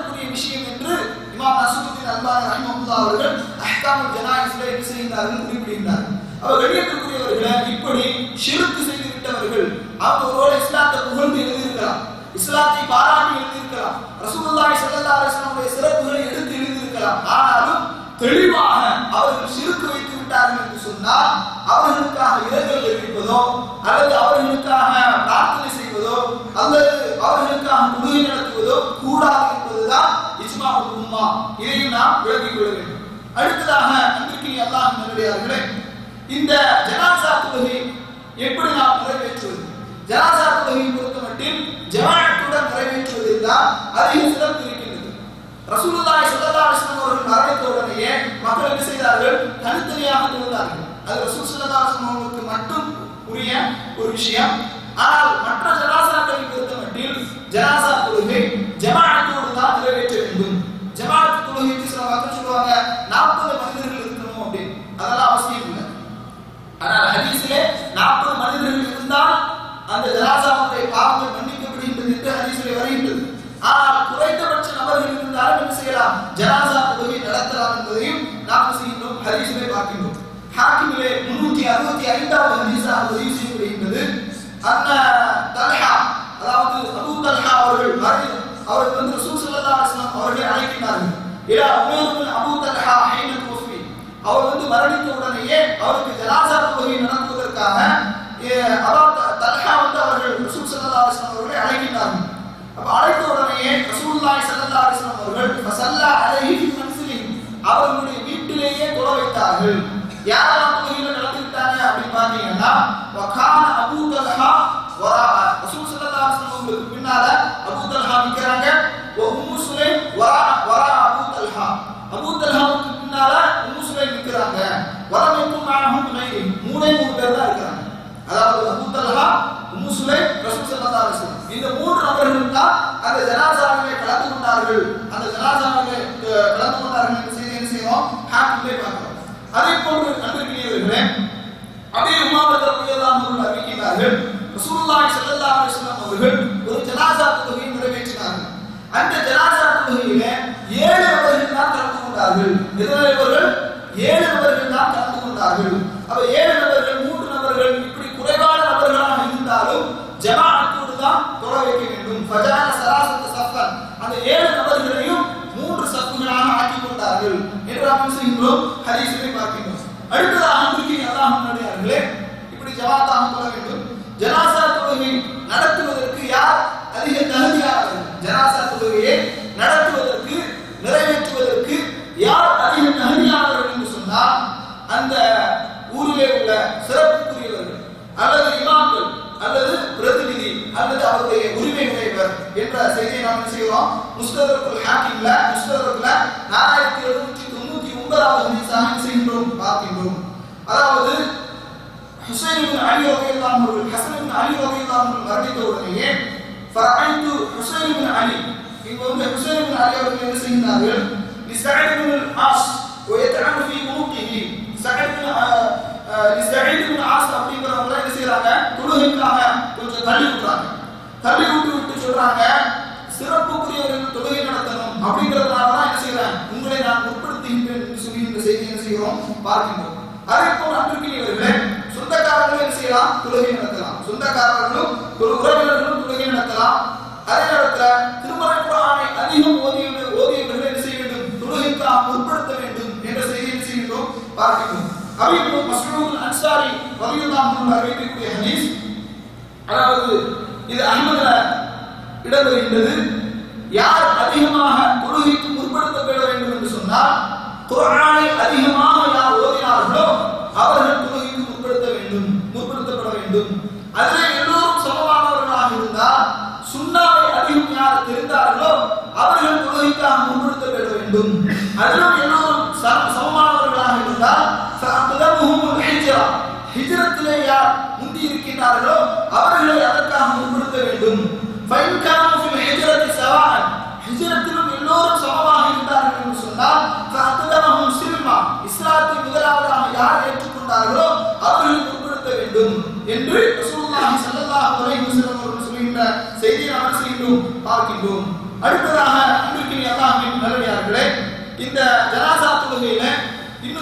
அஹ்காமுல் ஜனாயிஸ்ல என்ன செய்கிறார்கள் குறிப்பிடுகிறார்கள் அவர் கண்ணியத்திற்குரியவர்களே இப்படி ஷிருக்கு செய்து விட்டவர்கள் அவங்க ஒருவேளை இஸ்லாத்தை புகழ்ந்து எழுதியிருக்கலாம் இஸ்லாத்தை பாராட்டி எழுதியிருக்கலாம் ரசூலுல்லாஹி ஸல்லல்லாஹு அலைஹி வஸல்லம் சிறப்புகளை எடுத்து எழுதியிருக்கலாம் ஆனாலும் தெளிவாக அவர்கள் சிறுக்கு வைத்து விட்டார்கள் என்று சொன்னால் அவர்களுக்காக இரங்கல் தெரிவிப்பதோ அல்லது அவர்களுக்காக பிரார்த்தனை செய்வதோ அல்லது அவர்களுக்காக தொழுகை நடத்துவதோ கூடாது என்பதுதான் இஸ்மா உம்மா இதையும் நாம் விளங்கிக் கொள்ள வேண்டும் அடுத்ததாக அன்றைக்கு அல்லாஹ் நல்லடியார்களே இந்த ஜனாசா தொழுகை எப்படி நாம் நிறைவேற்றுவது ஜனாசா தொழுகையை பொறுத்தமட்டில் ஜமாஅத்துடன் நிறைவேற்றுவதில் தான் அதிக சிறப்பு இருக்கின்றது ரசூலுல்லாஹி ஸல்லல்லாஹு அலைஹி வஸல்லம் அவர்கள் மரணித்த உடனேயே மக்கள் என்ன செய்தார்கள் தனித்தனியாக தொழுதார்கள் அது ரசூல் ஸல்லல்லாஹு அலைஹி வஸல்லம் அவர்களுக்கு மட்டும் உரிய ஒரு விஷயம் ஆனால் மற்ற ஜனாசாக்களை பொறுத்தமட்டில் ஜனாசா தொழுகை ஜமாஅத்தோடு தான் நிறைவேற்ற வேண்டும் ஜமாஅத் தொழுகைக்கு சில மக்கள் சொல்லுவாங்க நாற்பது மனிதர்கள் இருக்கணும் அப்படின்னு அதெல்லாம் அவசியம் இல்லை ஆனால் ஹதீஸிலே நாற்பது மனிதர்கள் இருந்தால் அந்த ஜனாசாவுடைய பாவங்கள் மன்னிக்கப்படுகின்றது என்று ஹதீஸிலே வருகின்றது ஆனால் குறைந்தபட்ச நபர்கள் இருந்தாலும் என்ன செய்யலாம் ஜனாசா தொழுகை நடத்தலாம் என்பதையும் நாம் செய்கின்றோம் ஹதீஸிலே பார்க்கின்றோம் ஹாக்கிமிலே முன்னூத்தி அறுபத்தி ஐந்தாவது ஹதீஸாக பதிவு செய்யப்படுகின்றது அன்ன தல்ஹா அதாவது அபூ தல்ஹா அவர்கள் மறை அவர்கள் வந்து ரசூல் ஸல்லல்லாஹு அலைஹி வஸல்லம் அவர்களை அழைக்கின்றார்கள் இலா உமர் பின் அபூ தல்ஹா ஹைன துஃபி அவர் வந்து மரணித்த உடனேயே அவருக்கு ஜனாசா தொழுகை நடத்துவதற்காக அபா தல்ஹா வந்து அவர்கள் ரசூல் ஸல்லல்லாஹு அலைஹி வஸல்லம் அவர்களை அழைக்கின்றார்கள் அப்ப அழைத்த உடனேயே ரசூலுல்லாஹி ஸல்லல்லாஹு அலைஹி வஸல்லம் அவர்கள் ஃபஸல்லா அலைஹி ஃபி மன்சிலி அவர்களுடைய வீட்டிலேயே தொழ வைத்தார்கள் யாரெல்லாம் தொழுகையில நடந்துக்கிட்டாங்க அப்படின்னு பாத்தீங்கன்னா வகான அபூ தல்ஹா வரா ரசூல் ஸல்லல்லாஹு அலைஹி வஸல்லம் அவங்களுக்கு பின்னால அபூ தல்ஹா நிக்கறாங்க வ உம்மு சுலைம் வரா வரா அபூ தல்ஹா அபூ தல்ஹாவுக்கு பின்னால உம்மு சுலைம் நிக்கறாங்க வரமைக்கும் மாஹும் கைரி மூணே மூணு பேர் தான் இருக்காங்க அதாவது அபூ தல்ஹா உம்மு சுலைம் ரசூல் ஸல்லல்லாஹு அலைஹி வஸல்லம் இந்த மூன்று நபர்கள் தான் அந்த ஜனாசாவிலே கலந்து கொண்டார்கள் அந்த ஜனாசாவிலே அஹ், கலந்து கொண்டார்கள் என்ற செய்தி என்ன செய்யறோம் ஹாக்கிலே பார்க்கிறோம் அதே போன்று அன்பிற்கினியவர்களே அதே உமாவத் ரலியல்லாஹு அன்ஹு அறிவிக்கிறார்கள் ரசூலுல்லாஹி ஸல்லல்லாஹு அலைஹி வஸல்லம் அவர்கள் ஒரு ஜனாசா தொழுகையை நிறைவேற்றினார்கள் அந்த ஜனாசா தொழுகையிலே ஏழு நபர்கள் தான் கலந்து கொண்டார்கள் எத்தனை நபர்கள் ஏழு நபர்கள் தான் கலந்து கொண்டார்கள் அப்ப ஏழு நபர்கள் மூன்று நபர்கள் இப்படி குறைவான நபர்களாக இருந்தாலும் ஜமாஅத்தோடு தான் தொழ வைக்க வேண்டும் ஃபஜான சராசத்த சஃபன் அந்த ஏழு நபர்களையும் மூன்று சஃப்புகளாக ஆக்கி கொண்டார்கள் என்று நாம் செய்கின்றோம் ஹதீஸிலே பார்க்கின்றோம் அடுத்ததாக அன்றைக்கு அல்லாஹ் முன்னாடியார்களே இப்படி ஜமாத்தாக தொழ வேண்டும் ஜனாசா தொழுகை நடத்துவதற்கு யார் அதிக தகுதியானவர்கள் ஜனாசா தொழுகையை நடத்துவதற்கு நிறைவேற்றுவதற்கு யார் அதிக தகுதியானவர்கள் என்று சொன்னால் அந்த ஊரிலே உள்ள சிறப்புக்குரியவர்கள் அல்லது இமாம்கள் அல்லது பிரதிநிதி அல்லது அவருடைய உரிமை உடையவர் என்ற செய்தியை நாம் என்ன செய்கிறோம் முஸ்ததரக்குல் ஹாக்கிம்ல முஸ்ததரக்குல நாலாயிரத்தி எழுநூற்றி தொண்ணூத்தி ஒன்பதாவது ஹதீஸாக என்ன செய்கின்றோம் பார்க்கின்றோம் அதாவது ஹுசைன் இப்னு அலி ரலியல்லாஹு அன்ஹு ஹசன் இப்னு அலி ரலியல்லாஹு அன்ஹு மரணித்த உடனேயே ஃபரஐது ஹுசைன் இப்னு அலி இங்க வந்து ஹுசைன் இப்னு அலி அவர்கள் என்ன செய்கிறார்கள் لسعد بن العاص ويتعب في ملوكه سعد بن لسعيد بن العاص அப்படிங்கிறவங்க என்ன செய்றாங்க தொழுகைக்காக கொஞ்சம் தள்ளி விட்டுறாங்க தள்ளி விட்டு விட்டு சொல்றாங்க சிறப்புக்குரியவர்கள் தொழுகை நடத்தணும் அப்படிங்கிறதுனால தான் என்ன செய்றாங்க உங்களை நான் உட்படுத்துகின்றேன் என்று சொல்லி இந்த செய்தி என்ன செய்கிறோம் பார்க்கின்றோம் அதே போல் அன்பிற்குரியவர்களே சொந்தக்காரர்களும் என்ன செய்யலாம் தொழுகை நடத்தலாம் சொந்தக்காரர்களும் ஒரு உறவினர்களும் தொழுகை நடத்தலாம் அதே நேரத்துல திருமறை குரானை அதிகம் ஓதிய ஓதியவர்கள் என்ன செய்ய வேண்டும் தொழுகைக்கு முற்படுத்த வேண்டும் என்ற செய்தியை என்ன செய்கின்றோம் பார்க்கின்றோம் அபிபு மஸ்ரூல் அன்சாரி ரலியல்லாஹு அன்ஹு அறிவிக்கக்கூடிய ஹதீஸ் அதாவது இது அஹ்மதுல இடம்பெறுகின்றது யார் அதிகமாக தொழுகைக்கு முற்படுத்தப்பட வேண்டும் என்று சொன்னால் குர்ஆனை அதிகமாக யார் ஓதினார்களோ அவர்கள் தொழுகைக்கு முற்படுத்த வேண்டும் முற்படுத்தப்பட வேண்டும் அதிலே எல்லோரும் சமமானவர்களாக இருந்தால் சுண்ணாவை அதிகம் யார் தெரிந்தார்களோ அவர்கள் தொழுகைக்காக முற்படுத்தப்பட வேண்டும் அதிலும் எல்லோரும் சம- சமமானவர்களாக இருந்தால் ஃபஅக்தமுஹுமுல் ஹிஜ்ரா ஹிஜ்ரத்திலே யார் முந்தி இருக்கின்றார்களோ அவர்களை அதற்காக முற்படுத்த வேண்டும் ஃபைன் கானு ஃபில் ஹிஜ்ரத்தி சவாஅன் ஹிஜ்ரத்திலும் எல்லோரும் சமமாக இருந்தார்கள் என்று சொன்னால் ஃபஅக்தமுஹும் சில்மா இஸ்லாத்தை முதலாவதாக யார் ஏற்றுக்கொண்டார்களோ அவர்களை முற்படுத்த வேண்டும் என்று ரசூலுல்லாஹி ஸல்லல்லாஹு அலைஹி வஸல்லம் அவர்கள் சொல்கின்ற செய்தியை நாம் செய்கின்றோம் பார்க்கின்றோம் அடுத்ததாக அன்பிற்கினி அல்லாஹ்வின் நல்லடியார்களே இந்த ஜனாசா தொழுகையில இன்னும்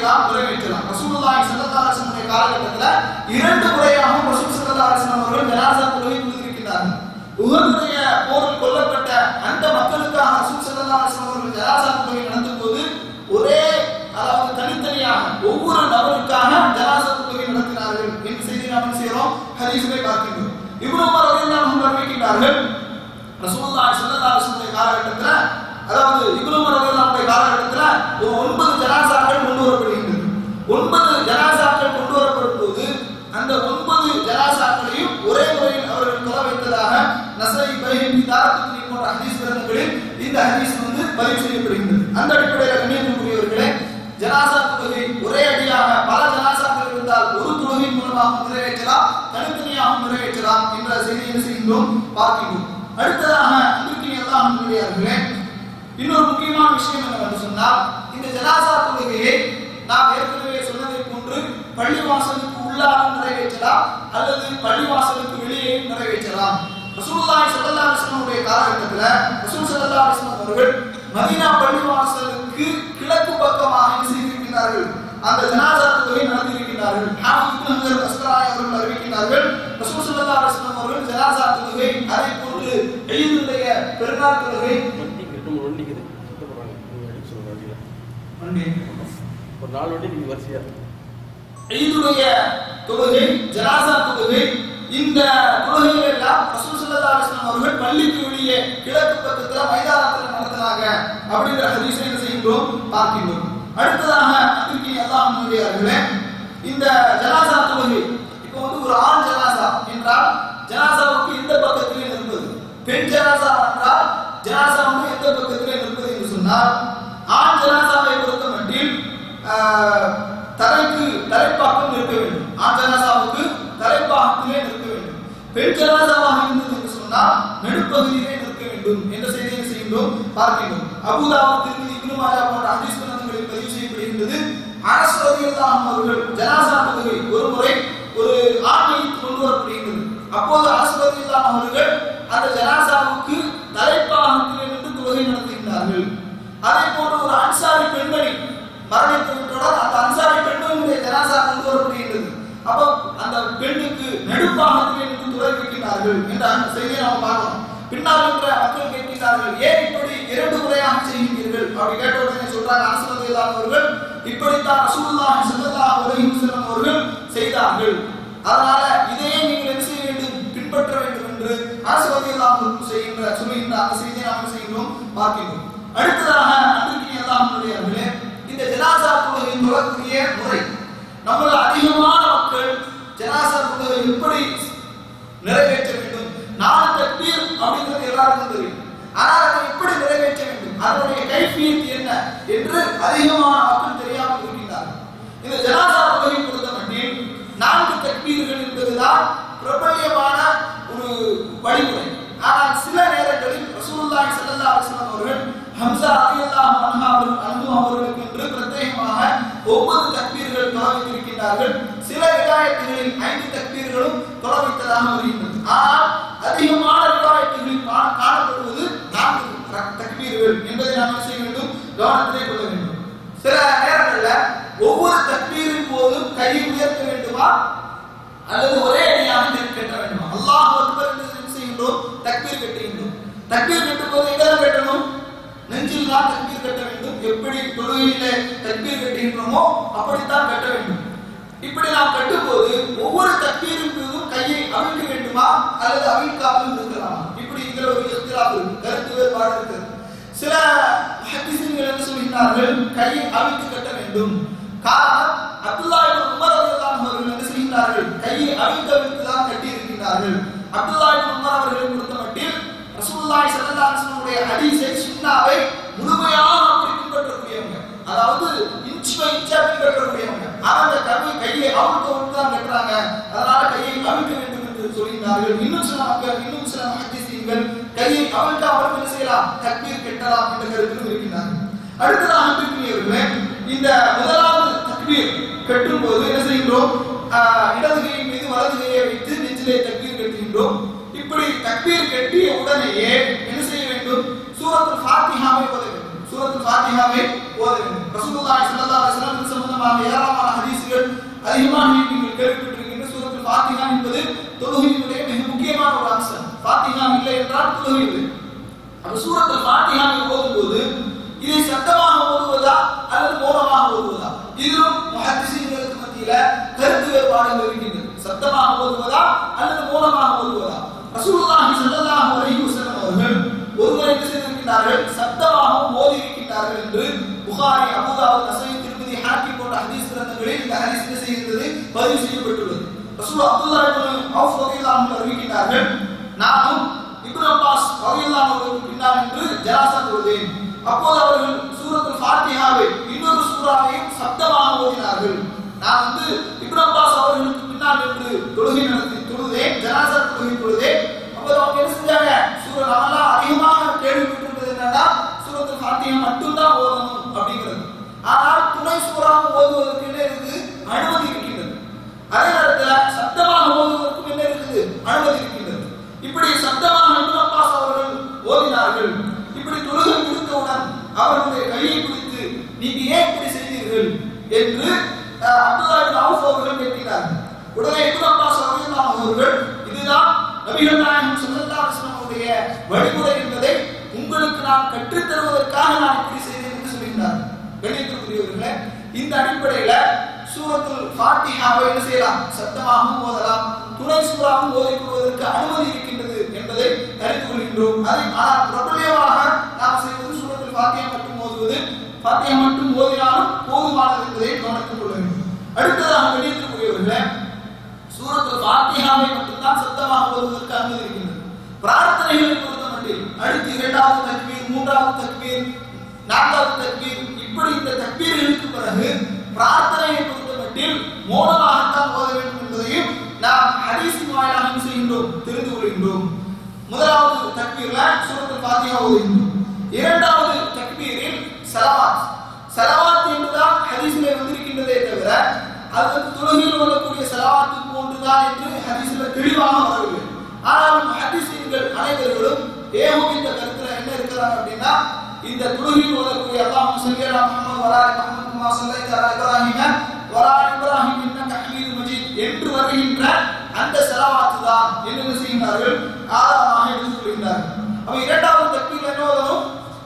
செய்யலாம் நிறைவேற்றலாம் ரசூலுல்லாஹி ஸல்லல்லாஹு அலைஹி வஸல்லம் காலகட்டத்துல இரண்டு முறையாக ரசூல் ஸல்லல்லாஹு அலைஹி வஸல்லம் அவர்கள் ஜனாசா தொழுகை தொழுதிருக்கிறார்கள் உஹதுடைய போரில் கொல்லப்பட்ட அந்த மக்களுக்காக ரசூல் ஸல்லல்லாஹு அலைஹி வஸல்லம் அவர்கள் ஜனாசா தொழுகை நடந்த போது ஒரே அதாவது தனித்தனியாக ஒவ்வொரு நபருக்காக ஜனாசா தொழுகை நடத்தினார்கள் என்று செய்தி நாம் செய்கிறோம் ஹதீஸிலே பார்க்கின்றோம் இப்னு உமர் ரலியல்லாஹு அன்ஹு அறிவிக்கின்றார்கள் ரசூலுல்லாஹி ஸல்லல்லாஹு அலைஹி வஸல்லம் காலகட்டத்துல அதாவது இப்னு உமர் ரலியல்லாஹு அன்ஹு காலகட்டத்துல ஒரு ஒன்பது ஜனாசாக்கள் கொண்டு வரப்படுகின்றது ஒன்பது ஜனாசாக்கள் கொண்டு வரப்படும் போது அந்த ஒன்பது ஜனாசாக்களையும் ஒரே முறையில் அவர்கள் தொலை வைத்ததாக நசை பைஹி தாரத்துக்கு போன்ற ஹதீஸ் கிரந்தங்களில் இந்த ஹதீஸ் வந்து பதிவு செய்யப்படுகின்றது அந்த அடிப்படையில் கண்ணியத்துக்குரியவர்களே ஜனாசா தொழுகை ஒரே அடியாக பல ஜனாசாக்கள் இருந்தால் ஒரு தொழுகை மூலமாக நிறைவேற்றலாம் தனித்தனியாக நிறைவேற்றலாம் என்ற செய்தியை செய்கின்றோம் பார்க்கின்றோம் அடுத்ததாக அன்பிற்கு எல்லாம் அன்புடையார்களே இன்னொரு முக்கியமான விஷயம் என்னவென்று சொன்னால் இந்த ஜனாசா தொழுகையை நாம் ஏற்கனவே சொன்னதை போன்று பள்ளிவாசலுக்கு உள்ளாக நிறைவேற்றலாம் அல்லது பள்ளிவாசலுக்கு வெளியே நிறைவேற்றலாம் ரசூலுல்லாஹி ஸல்லல்லாஹு அலைஹி வஸல்லம் காலகட்டத்தில் ரசூல் ஸல்லல்லாஹு அலைஹி வஸல்லம் அவர்கள் மதீனா பள்ளிவாசலுக்கு கிழக்கு பக்கமாக என்ன செய்திருக்கிறார்கள் அந்த ஜனாசா தொழுகை நடத்தியிருக்கிறார்கள் ஹாஃபிஸ் இப்னு ஹஜர் அஸ்கலானி அவர்கள் அறிவிக்கிறார்கள் ரசூல் ஸல்லல்லாஹு அலைஹி வஸல்லம் அவர்கள் ஜனாசா தொழுகை அதே போன்று ஈதுடைய பெருநாள் தொழுகை வண்டி ரெண்டு மூணு வண்டிக்குது சுத்தப்படுறாங்க நீங்கள் அடிக்க சொல்லுங்க வண்டியில் ஒரு நாலு வண்டி நீங்கள் வரிசையா ஈதுடைய தொழுகை ஜனாசா தொழுகை இந்த தொழுகைகள் எல்லாம் ரசூல் ஸல்லல்லாஹு அலைஹி வஸல்லம் அவர்கள் பள்ளிக்கு வெளியே கிழக்கு பக்கத்துல மைதானத்துல நடத்துனாங்க அப்படிங்கிற ஹதீஸை என்ன செய்கின்றோம் பார்க்கின்றோம் அடுத்ததாக அன்றைக்கு அல்லாஹ் முன்னுடையார்களே இந்த ஜனாசா தொழுகை இப்போ வந்து ஒரு ஆண் ஜனாசா என்றால் ஜனாசாவுக்கு இந்த பக்கத்திலே நிற்பது பெண் ஜனாசா என்றால் ஜனாசா வந்து எந்த பக்கத்திலே நிற்பது என்று சொன்னால் ஆண் ஜனாசாவை பொறுத்த மட்டில் ஆஹ், தலைக்கு தலைப்பாக்கம் நிற்க வேண்டும் ஆண் ஜனாசாவுக்கு தலைப்பாகத்திலே நிற்க வேண்டும் பெண் ஜனாசாவாக இருந்தது என்று சொன்னால் நடுப்பகுதியிலே நிற்க வேண்டும் என்ற செய்தியை செய்கின்றோம் பார்க்கின்றோம் அபுதாபு திருமதி இப்னு மாஜா போன்ற ஹதீஸ் கிரந்தங்களில் பதிவு செய்யப்படுகின்றது அரசு ரலியல்லாஹு அவர்கள் ஜனாசா தொழுகை ஒரு முறை ஒரு ஆணை கொண்டு வரப்படுகின்றது அப்போது அரசு ரலியல்லாஹு அவர்கள் அந்த ஜனாசாவுக்கு தலைப்பாகத்திலே நின்று தொழுகை நடத்துகின்றார்கள் அதே போன்று ஒரு அன்சாரி பெண்மணி மரணித்து விட்டவுடன் அந்த அன்சாரி பெண்மணியுடைய ஜனாசா கொண்டு வரப்படுகின்றது அப்போ அந்த பெண்ணுக்கு நடுப்பாகத்திலே நின்று துறை வைக்கின்றார்கள் என்ற அந்த செய்தியை நாம் பார்க்கிறோம் பின்னால் இருக்கிற மக்கள் கேட்கிறார்கள் ஏன் இப்படி இரண்டு முறையாக செய்கின்றீர்கள் அப்படி கேட்ட உடனே சொல்றாங்க அரசு இல்லாதவர்கள் இப்படித்தான் ரசூலுல்லாஹி ஸல்லல்லாஹு அலைஹி வஸல்லம் அவர்கள் செய்தார்கள் அதனால இதையே நீங்கள் என்ன செய்ய வேண்டும் பின்பற்ற வேண்டும் என்று அரசு இல்லாமல் செய்கின்ற சொல்லுகின்ற அந்த செய்தியை நாம் செய்கின்றோம் பார்க்கின்றோம் அடுத்ததாக அன்றைக்கு எல்லாமுடையவர்களே இந்த ஜனாசா தொழுகை தொழக்கூடிய முறை நம்மள அதிகமான மக்கள் ஜனாசா தொழுகை எப்படி நிறைவேற்ற வேண்டும் நாலு தக்பீர் அப்படிங்கிறது எல்லாருக்கும் தெரியும் ஆனால் அதை எப்படி நிறைவேற்ற வேண்டும் அதனுடைய கைஃபியத் என்ன என்று அதிகமான மக்கள் தெரியாமல் இருக்கின்றார்கள் இந்த ஜனாசா தொழுகை பொறுத்த மட்டில் நான்கு தக்பீர்கள் என்பதுதான் பிரபல்யமான ஒரு வழிமுறை ஆனால் சில நேரங்களில் ரசூலுல்லாஹி ஸல்லல்லாஹு அலைஹி வஸல்லம் அவர்கள் ஹம்சா ரலியல்லாஹு அன்ஹு அவர்கள் அன்ஹு அவர்களுக்கு என்று பிரத்யேகமாக ஒவ்வொரு தக்பீர்கள் தொலைவித்திருக்கின்றார்கள் சில ரிவாயத்துகளில் ஐந்து தக்பீர்களும் தொலைவித்ததாக வருகின்றது ஆனால் அதிகமான ரிவாயத்துகளில் கா- காணப்படுவது நான்கு ர- தக்பீர்கள் என்பதை நாம் என்ன செய்ய வேண்டும் கவனத்திலே கொள்ள வேண்டும் சில நேரங்கள்ல ஒவ்வொரு தக்பீரின் போதும் கையை உயர்த்த வேண்டுமா அல்லது ஒரே அடியாக நெல் கட்ட வேண்டுமா அல்லாஹ் அக்பர் என்று என்ன செய்கின்றோம் தக்பீர் கட்டுகின்றோம் தக்பீர் கட்டும் போது எங்க கட்டணும் நெஞ்சில் தான் தக்பீர் கட்ட வேண்டும் எப்படி தொழுகையிலே தக்பீர் கட்டுகின்றோமோ அப்படித்தான் கட்ட வேண்டும் இப்படி நாம் கட்டும்போது ஒவ்வொரு தக்பீரின் மீதும் கையை அவிழ்க்க வேண்டுமா அல்லது அவிழ்க்காமல் இருக்கலாமா இப்படி இதுல ஒரு இஸ்திலாப் இருக்கு கருத்து வேறுபாடு இருக்கிறது சில ஹதீஸ்கள் என்ன சொல்கிறார்கள் கையை அவிழ்த்து கட்ட வேண்டும் காரணம் அப்துல்லா இப்னு உமர் ரலியல்லாஹு அவர்கள் என்ன செய்கிறார்கள் கையை அவிழ்த்து அவிழ்த்து தான் கட்டி இருக்கிறார்கள் அப்துல்லா இப்னு உமர் அவர்களை பொறுத்தமட்டில் ரசூலுல்லாஹி ஸல்லல்லாஹு அலைஹி வஸல்லம் ஹதீஸை சுன்னாவை முழுமையாக அப்படி பின்பற்றக்கூடியவங்க அதாவது இன்ச் பை இன்ச்சா பின்பற்றக்கூடியவங்க அவங்க கை கையை அவிழ்த்து அவிழ்த்து தான் கட்டுறாங்க அதனால கையை அவிழ்க்க வேண்டும் என்று சொல்கிறார்கள் இன்னும் சில மக்கள் இன்னும் சில ஹதீஸ்கள் கையை அவிழ்க்க அவர்கள் என்ன செய்யலாம் தக்பீர் கட்டலாம் என்ற கருத்திலும் இருக்கின்றார்கள் அடுத்ததாக அன்பிற்குரியவர்களே இந்த முதலாவது தக்பீர் கட்டும் போது என்ன செய்கின்றோம் ஆஹ், இடது கையின் மீது வலது கையை வைத்து நெஞ்சிலே தக்பீர் கட்டுகின்றோம் இப்படி தக்பீர் கட்டிய உடனேயே என்ன செய்ய வேண்டும் சூரத்துல் ஃபாத்திஹாவை ஓத வேண்டும் சூரத்துல் ஃபாத்திஹாவை ஓத வேண்டும் ரசூலுல்லாஹி ஸல்லல்லாஹு அலைஹி வஸல்லம் இது சம்பந்தமாக சம்பந்தமாக ஏராளமான ஹதீஸ்கள் அதிகமாக நீங்கள் கேள்விப்பட்டிருக்கின்ற சூரத்துல் ஃபாத்திஹா என்பது தொழுகையினுடைய மிக முக்கியமான ஒரு அம்சம் ஃபாத்திஹா இல்லை என்றால் தொழுகை இல்லை அப்ப சூரத்துல் ஃபாத்திஹாவை ஓதும்போது இதை சத்தமாக ஓதுவதா அல்லது மௌனமாக ஓதுவதா இதிலும் முஹத்திஸீன்களுக்கு மத்தியில கருத்து வேறுபாடுகள் இருக்கின்றது சத்தமாக ஓதுவதா அல்லது மௌனமாக ஓதுவதா ரசூலுல்லாஹி ஸல்லல்லாஹு அலைஹி வஸல்லம் அவர்கள் ஒருவர் என்ன செய்திருக்கிறார்கள் சத்தமாகவும் ஓதி இருக்கின்றார்கள் என்று புகாரி அபூதாவுத் நசை திருப்பதி ஹாக்கி போன்ற ஹதீஸ் கிரந்தங்களில் இந்த ஹதீஸ் என்ன செய்கிறது பதிவு செய்யப்பட்டுள்ளது ரசூல் அப்துல்லா இப்னு அவுஃப் ரலியல்லாஹு அன்ஹு அறிவிக்கிறார்கள் நானும் இப்னு அப்பாஸ் ரலியல்லாஹு அன்ஹுவுக்கு பின்னால் நின்று ஜனாசா தொழுதேன் அப்போது அவர்கள் சூரத்துல் ஃபாத்திஹாவை இன்னொரு சூறாவையும் சப்தமாக ஓதினார்கள் நான் வந்து இப்னு அப்பாஸ் அவர்களுக்கு பின்னால் நின்று தொழுகை நடத்தி தொழுதேன் ஜனாசா தொழுகை தொழுதேன் அப்போ அவங்க என்ன செஞ்சாங்க சூரா நம்மலாம் அதிகமாக கேள்விப்பட்டிருப்பது என்னன்னா சூரத்துல் ஃபாத்திஹா மட்டும்தான் ஓதணும் அப்படிங்கிறது ஆனால் துணை சூறாவும் ஓதுவதற்கு என்ன இருக்குது அனுமதி இருக்கின்றது அதே நேரத்துல சத்தமாக ஓதுவதற்கும் என்ன இருக்குது அனுமதி இருக்கின்றது இப்படி சத்தமாக இப்னு அப்பாஸ் அவர்கள் ஓதினார்கள் இப்படி தொழுகை முடித்தவுடன் அவர்களுடைய கையை பிடித்து நீங்க ஏன் இப்படி செய்தீர்கள் என்று அஹ், அப்துல்லா இப்னு அவுஃப் அவர்கள் கேட்கிறார்கள் உடனே இப்னு அப்பாஸ் ரலியல்லாஹு அவர்கள் இதுதான் நபிகள் நாயகம் ஸல்லல்லாஹு அலைஹி வஸல்லம் உடைய வழிமுறை என்பதை உங்களுக்கு நான் கற்றுத் தருவதற்காக நான் இப்படி செய்தேன் என்று சொல்கிறார்கள் கணியத்திற்குரியவர்களே இந்த அடிப்படையில சூரத்துல் ஃபாத்திஹாவை என்ன செய்யலாம் சத்தமாகவும் ஓதலாம் துணை சூறாவும் ஓதிக்கொள்வதற்கு அனுமதி இருக்கின்றது என்பதை அறிந்து கொள்கின்றோம் அதை ஆனால் பிரபலியமாக நாம் செய்வது சூரத்துல் ஃபாத்திஹா மட்டும் ஓதுவது ஃபாத்திஹா மட்டும் ஓதினாலும் போதுமானது என்பதை கவனத்தில் கொள்ள வேண்டும் அடுத்ததாக கணியத்திற்குரியவர்களே சூரத்துல் ஃபாத்திஹாவை மட்டும்தான் சத்தமாக ஓதுவதற்கு அனுமதி இருக்கின்றது பிரார்த்தனைகளை பொறுத்தமட்டில் அடுத்து இரண்டாவது தக்பீர் மூன்றாவது தக்பீர் நான்காவது தக்பீர் இப்படி இந்த தக்பீர்களுக்கு பிறகு பிரார்த்தனையை பொறுத்தமட்டில் மௌனமாகத்தான் ஓத வேண்டும் என்பதையும் நாம் ஹதீஸின் வாயிலாக என்ன செய்கின்றோம் தெரிந்து கொள்கின்றோம் முதலாவது தக்பீர்ல சூரத்துல் ஃபாத்திஹா ஓதுகின்றோம் இரண்டாவது தக்பீரில் சலவாத் சலவாத் என்பதுதான் ஹதீஸிலே வந்திருக்கின்றதே தவிர அது வந்து தொழுகையில் வரக்கூடிய சலவாத்து போன்றுதான் என்று ஹதீஸ்ல தெளிவாக வரவில்லை ஆனால் ஹதீஸீன்கள் அனைவர்களும் ஏகோபித்த கருத்துல என்ன இருக்கிறாங்க அப்படின்னா இந்த தொழுகையில் ஓதக்கூடிய அல்லாஹ் ஸல்லி அலா முஹம்மது வலா அலி முஹம்மது கமா ஸல்லைத அலா இப்ராஹிம வலா அலி இப்ராஹிம் இன்னக ஹமீதும் மஜீத் என்று வருகின்ற அந்த ஸலவாத்து தான் என்ன செய்கிறார்கள் ஆதாரமாக எடுத்துக் கொள்கிறார்கள் அப்ப இரண்டாவது தக்பீர் என்ன ஓதணும்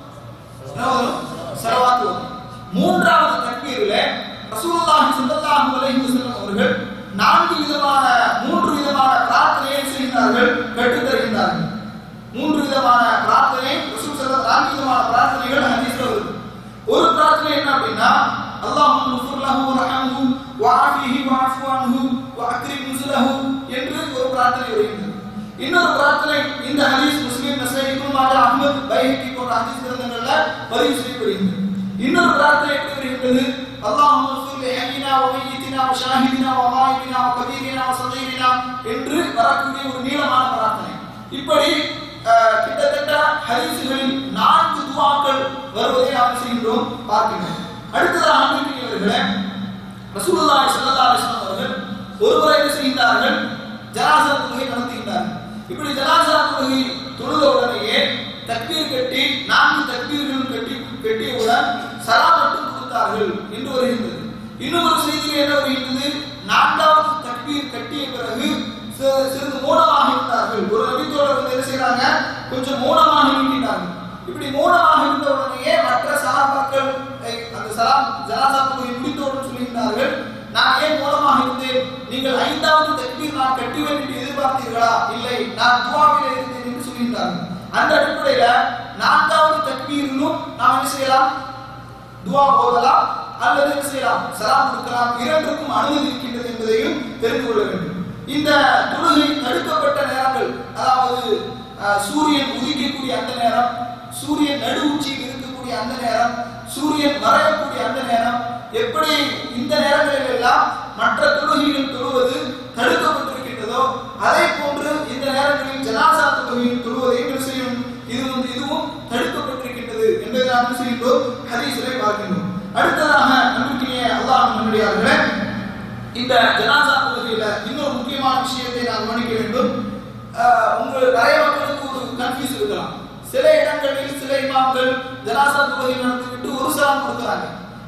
என்ன ஓதணும் ஸலவாத்து ஓதணும் மூன்றாவது தக்பீரில் ரசூலுல்லாஹி ஸல்லல்லாஹு அலைஹி வஸல்லம் அவர்கள் நான்கு விதமான மூன்று விதமான பிரார்த்தனையை செய்கிறார்கள் கற்றுத் தருகின்றார்கள் மூன்று விதமான பிரார்த்தனை ரசூல் ஸல்லல்லாஹு நான்கு விதமான பிரார்த்தனைகள் ஹதீஸ்ல வருது ஒரு பிரார்த்தனை என்ன அப்படின்னா அல்லாஹும் நுஃபுர் லஹு வர்ஹம்ஹு வஆஃபிஹி வஅஃபு அன்ஹு வஅக்ரிம் நுஸுலஹு என்று ஒரு பிரார்த்தனை வருகிறது இன்னொரு பிரார்த்தனை இந்த ஹதீஸ் முஸ்லிம் நசை இப்னு மாஜா அஹ்மத் பைஹகி போன்ற ஹதீஸ் கிரந்தங்கள்ல பதிவு செய்யப்படுகிறது இன்னொரு பிரார்த்தனை எப்படி வருகின்றது அல்லாஹும் நுஃபுர் லிஹய்யினா வ மையித்தினா வ ஷாஹிதினா வ காயிபினா வ கபீரினா வ ஸகீரினா என்று வரக்கூடிய ஒரு நீளமான பிரார்த்தனை இப்படி அஹ், கிட்டத்தட்ட ஹதீசுகளில் நான்கு துவாக்கள் வருவதை நாம் செய்கின்றோம் பார்க்கின்றோம் அடுத்ததாக அன்பிற்குரியவர்களே ரசூலுல்லாஹி ஸல்லல்லாஹு அலைஹி வஸல்லம் அவர்கள் ஒருமுறை என்ன செய்கிறார்கள் ஜனாசா தொழுகை நடத்துகின்றார்கள் இப்படி ஜனாசா தொழுகை தொழுத உடனேயே தக்பீர் கட்டி நான்கு தக்பீர்கள் கட்டி கட்டியவுடன் சலாம் மட்டும் கொடுத்தார்கள் என்று வருகின்றது இன்னும் ஒரு செய்தியில் என்ன வருகின்றது நான்காவது தக்பீர் கட்டிய பிறகு சி- சிறிது மௌனமாக இருந்தார்கள் ஒரு நபித்தோழர் வந்து என்ன செய்றாங்க கொஞ்சம் மௌனமாக இருக்கின்றார்கள் இப்படி மௌனமாக இருந்த உடனேயே மற்ற சகாபாக்கள் ஐ- அந்த சலாம் ஜனாசா தொழுகை முடித்தவுடன் சொல்கின்றார்கள் நான் ஏன் மௌனமாக இருந்தேன் நீங்கள் ஐந்தாவது தக்பீர் நான் கட்டுவேன் என்று எதிர்பார்த்தீர்களா இல்லை நான் துவாவிலே இருந்தேன் என்று சொல்கின்றார்கள் அந்த அடிப்படையில நான்காவது தக்பீரிலும் நாம் என்ன செய்யலாம் துவா ஓதலாம் அல்லது என்ன செய்யலாம் சலாம் கொடுக்கலாம் இரண்டுக்கும் அனுமதி இருக்கின்றது என்பதையும் தெரிந்து கொள்ள வேண்டும் இந்த தொழுகை தடுக்கப்பட்ட நேரங்கள் அதாவது அஹ், சூரியன் உதிக்கக்கூடிய அந்த நேரம் சூரியன் நடு உச்சியில் இருக்கக்கூடிய அந்த நேரம் சூரியன் மறையக்கூடிய அந்த நேரம் எப்படி இந்த நேரங்களில் எல்லாம் மற்ற தொழுகைகள் தொழுவது தடுக்கப்பட்டிருக்கின்றதோ அதே போன்று இந்த நேரங்களில் ஜனாசா தொழுகையில் தொழுவதையும் என்ன செய்யும் இது வந்து இதுவும் தடுக்கப்பட்டிருக்கின்றது என்பதை நாம் என்ன செய்கின்றோம் ஹதீஸிலே பார்க்கின்றோம் அடுத்ததாக நம்பிக்கைய அல்லாஹ் நம்முடையார்களே இந்த ஜனாசா தொழுகையில இன்னொரு முக்கியமான விஷயத்தை நாம் கவனிக்க வேண்டும் ஆஹ் உங்கள் நிறைய மக்களுக்கு ஒரு கன்ஃபியூஸ் இருக்கலாம் சில இடங்களில் சில இமாம்கள் ஜனாசா தொழுகை நடத்திவிட்டு ஒரு சலாம் கொடுக்குறாங்க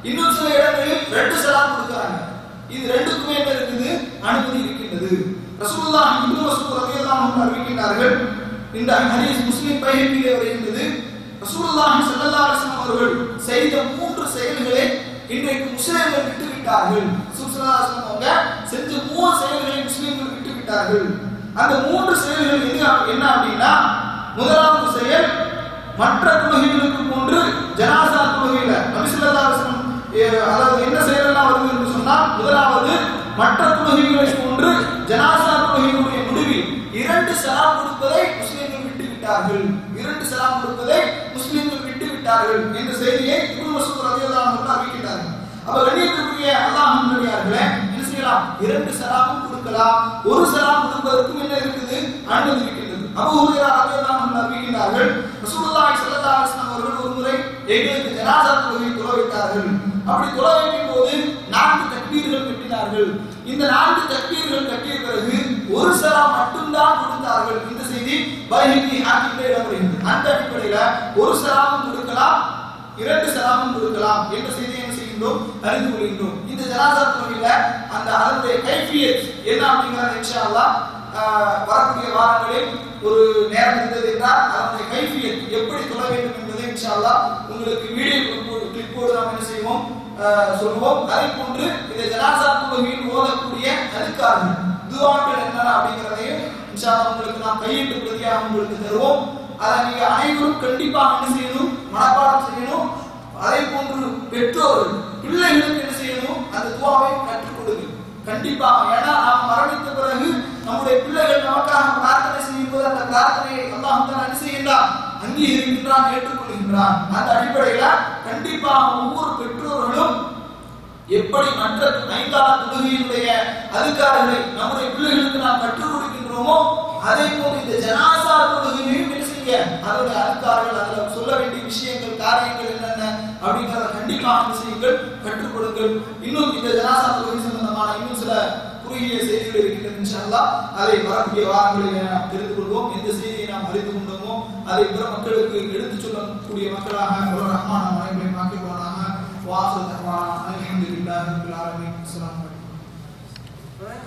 இன்னும் சில இடங்களில் ரெண்டு சலாம் கொடுக்குறாங்க இது ரெண்டுக்குமே என்ன இருக்குது அனுமதி இருக்கின்றது ரசூலுல்லாஹ் இப்னு மஸ்ஊத் ரலியல்லாஹு அன்ஹு அறிவிக்கின்றார்கள் இந்த ஹதீஸ் முஸ்லிம் பைஹக்கிலே வருகின்றது ரசூலுல்லாஹ் ஸல்லல்லாஹு அலைஹி வஸல்லம் அவர்கள் செய்த மூன்று செயல்களை இன்றைக்கு முஸ்லிம்கள் விட்டு விட்டார்கள் ரசூல் ஸல்லல்லாஹு அலைஹி வஸல்லம் அவங்க செஞ்ச மூணு செயல்களை முஸ்லிம்கள் விட்டு விட்டார்கள் அந்த மூன்று செயல்கள் என்ன என்ன அப்படின்னா முதலாவது செயல் மற்ற தொழுகைகளுக்கு போன்று ஜனாசா தொழுகையில நபி ஸல்லல்லாஹு அலைஹி வஸல்லம் எ- அதாவது என்ன செயலெல்லாம் வருது என்று சொன்னால் முதலாவது மற்ற தொழுகைகளை போன்று ஜனாசா தொழுகையினுடைய முடிவில் இரண்டு சலாம் கொடுப்பதை முஸ்லிம்கள் விட்டு விட்டார்கள் இரண்டு சலாம் கொடுப்பதை முஸ்லிம்கள் விட்டு விட்டார்கள் என்ற செய்தியை இப்னு மஸ்ஊத் ரலியல்லாஹு அன்ஹு அறிவிக்கிறார்கள் அப்ப கண்ணியத்துக்குரிய அல்லாஹ் நல்லடியார்களே என்ன செய்யலாம் இரண்டு சலாமும் கொடுக்கலாம் ஒரு சலாம் கொடுப்பதற்கும் என்ன இருக்குது அனுமதி இருக்கின்றது அபூ ஹுரைரா ரலியல்லாஹு அன்ஹு அறிவிக்கிறார்கள் ரசூலுல்லாஹி ஸல்லல்லாஹு அலைஹி வஸல்லம் அவர்கள் ஒரு முறை எங்களுக்கு ஜனாசா தொழுகை தொழ வைத்தார்கள் அப்படி தொழ வைக்கும் போது நான்கு தக்பீர்கள் கட்டினார்கள் இந்த நான்கு தக்பீர்கள் கட்டிய பிறகு ஒரு சலாம் மட்டும்தான் கொடுத்தார்கள் இந்த செய்தி பைஹகி ஹாக்கிமிலே இடம்பெறுகிறது அந்த அடிப்படையில ஒரு சலாமும் கொடுக்கலாம் இரண்டு சலாமும் கொடுக்கலாம் என்ற செய்தியை என்ன செய்கின்றோம் அறிந்து கொள்கின்றோம் இந்த ஜனாசா தொழுகையில அந்த அதனுடைய கைஃபியத் என்ன அப்படிங்கறது இன்ஷா அல்லாஹ் ஆஹ், வரக்கூடிய வாரங்களில் ஒரு நேரம் இருந்தது என்றால் அதனுடைய கைஃபியத் எப்படி தொழ வேண்டும் என்பதை இன்ஷா அல்லாஹ் உங்களுக்கு வீடியோ கிளிப்போடு கிளிப்போடு நாம் என்ன செய்வோம் ஆஹ், சொல்லுவோம் அதே போன்று இந்த ஜனாசா தொழுகையில் ஓதக்கூடிய அதுக்கார்கள் துவாக்கள் என்னென்ன அப்படிங்கிறதையும் இன்ஷா அல்லாஹ் உங்களுக்கு நாம் கையிட்டு பிரதியாக உங்களுக்கு தருவோம் அதை நீங்க அனைவரும் கண்டிப்பாக என்ன செய்யணும் மனப்பாடம் செய்யணும் அதே போன்று பெற்றோர்கள் பிள்ளைகளுக்கு என்ன செய்யணும் அந்த துவாவை கற்றுக் கொடுங்க கண்டிப்பாக ஏன்னா நாம் மரணித்த பிறகு நம்முடைய பிள்ளைகள் நமக்காக பிரார்த்தனை செய்யும் போது அந்த பிரார்த்தனையை அல்லாஹ் தஆலா என்ன செய்கின்றான் அங்கீகரிக்கின்றான் ஏற்றுக்கொள்கின்றான் அந்த அடிப்படையில கண்டிப்பாக ஒவ்வொரு பெற்றோர்களும் எப்படி மற்ற ஐந்தாள தொழுகையினுடைய அதிகாரங்களை நம்முடைய பிள்ளைகளுக்கு நாம் கற்றுக் கொடுக்கின்றோமோ அதே போல் இந்த ஜனாசா தொழுகையையும் என்ன செய்ய அதோடைய அதிகாரங்கள் அதுல சொல்ல வேண்டிய விஷயங்கள் காரியங்கள் என்னென்ன அப்படிங்கிறத கண்டிப்பாக என்ன செய்யுங்கள் கற்றுக் கொடுங்கள் இன்னும் இந்த ஜனாசா தொழுகை சம்பந்தமான இன்னும் சில குறுகிய செய்திகள் இருக்கின்றன இன்ஷா அல்லாஹ் அதை வரக்கூடிய வாரங்களில் நாம் தெரிந்து கொள்வோம் எந்த செய்தியை நாம் அறிந்து கொண்டோமோ அதை பிற மக்களுக்கு எடுத்துச் சொல்லக்கூடிய மக்களாக ஒரு ரஹ்மான மனைவியை மாற்றிக்கொள்ளாக வாசல் தகவான அல்ஹம்துலில்லாஹி ரப்பில் ஆலமீன் அஸ்ஸலாமு அலைக்கும்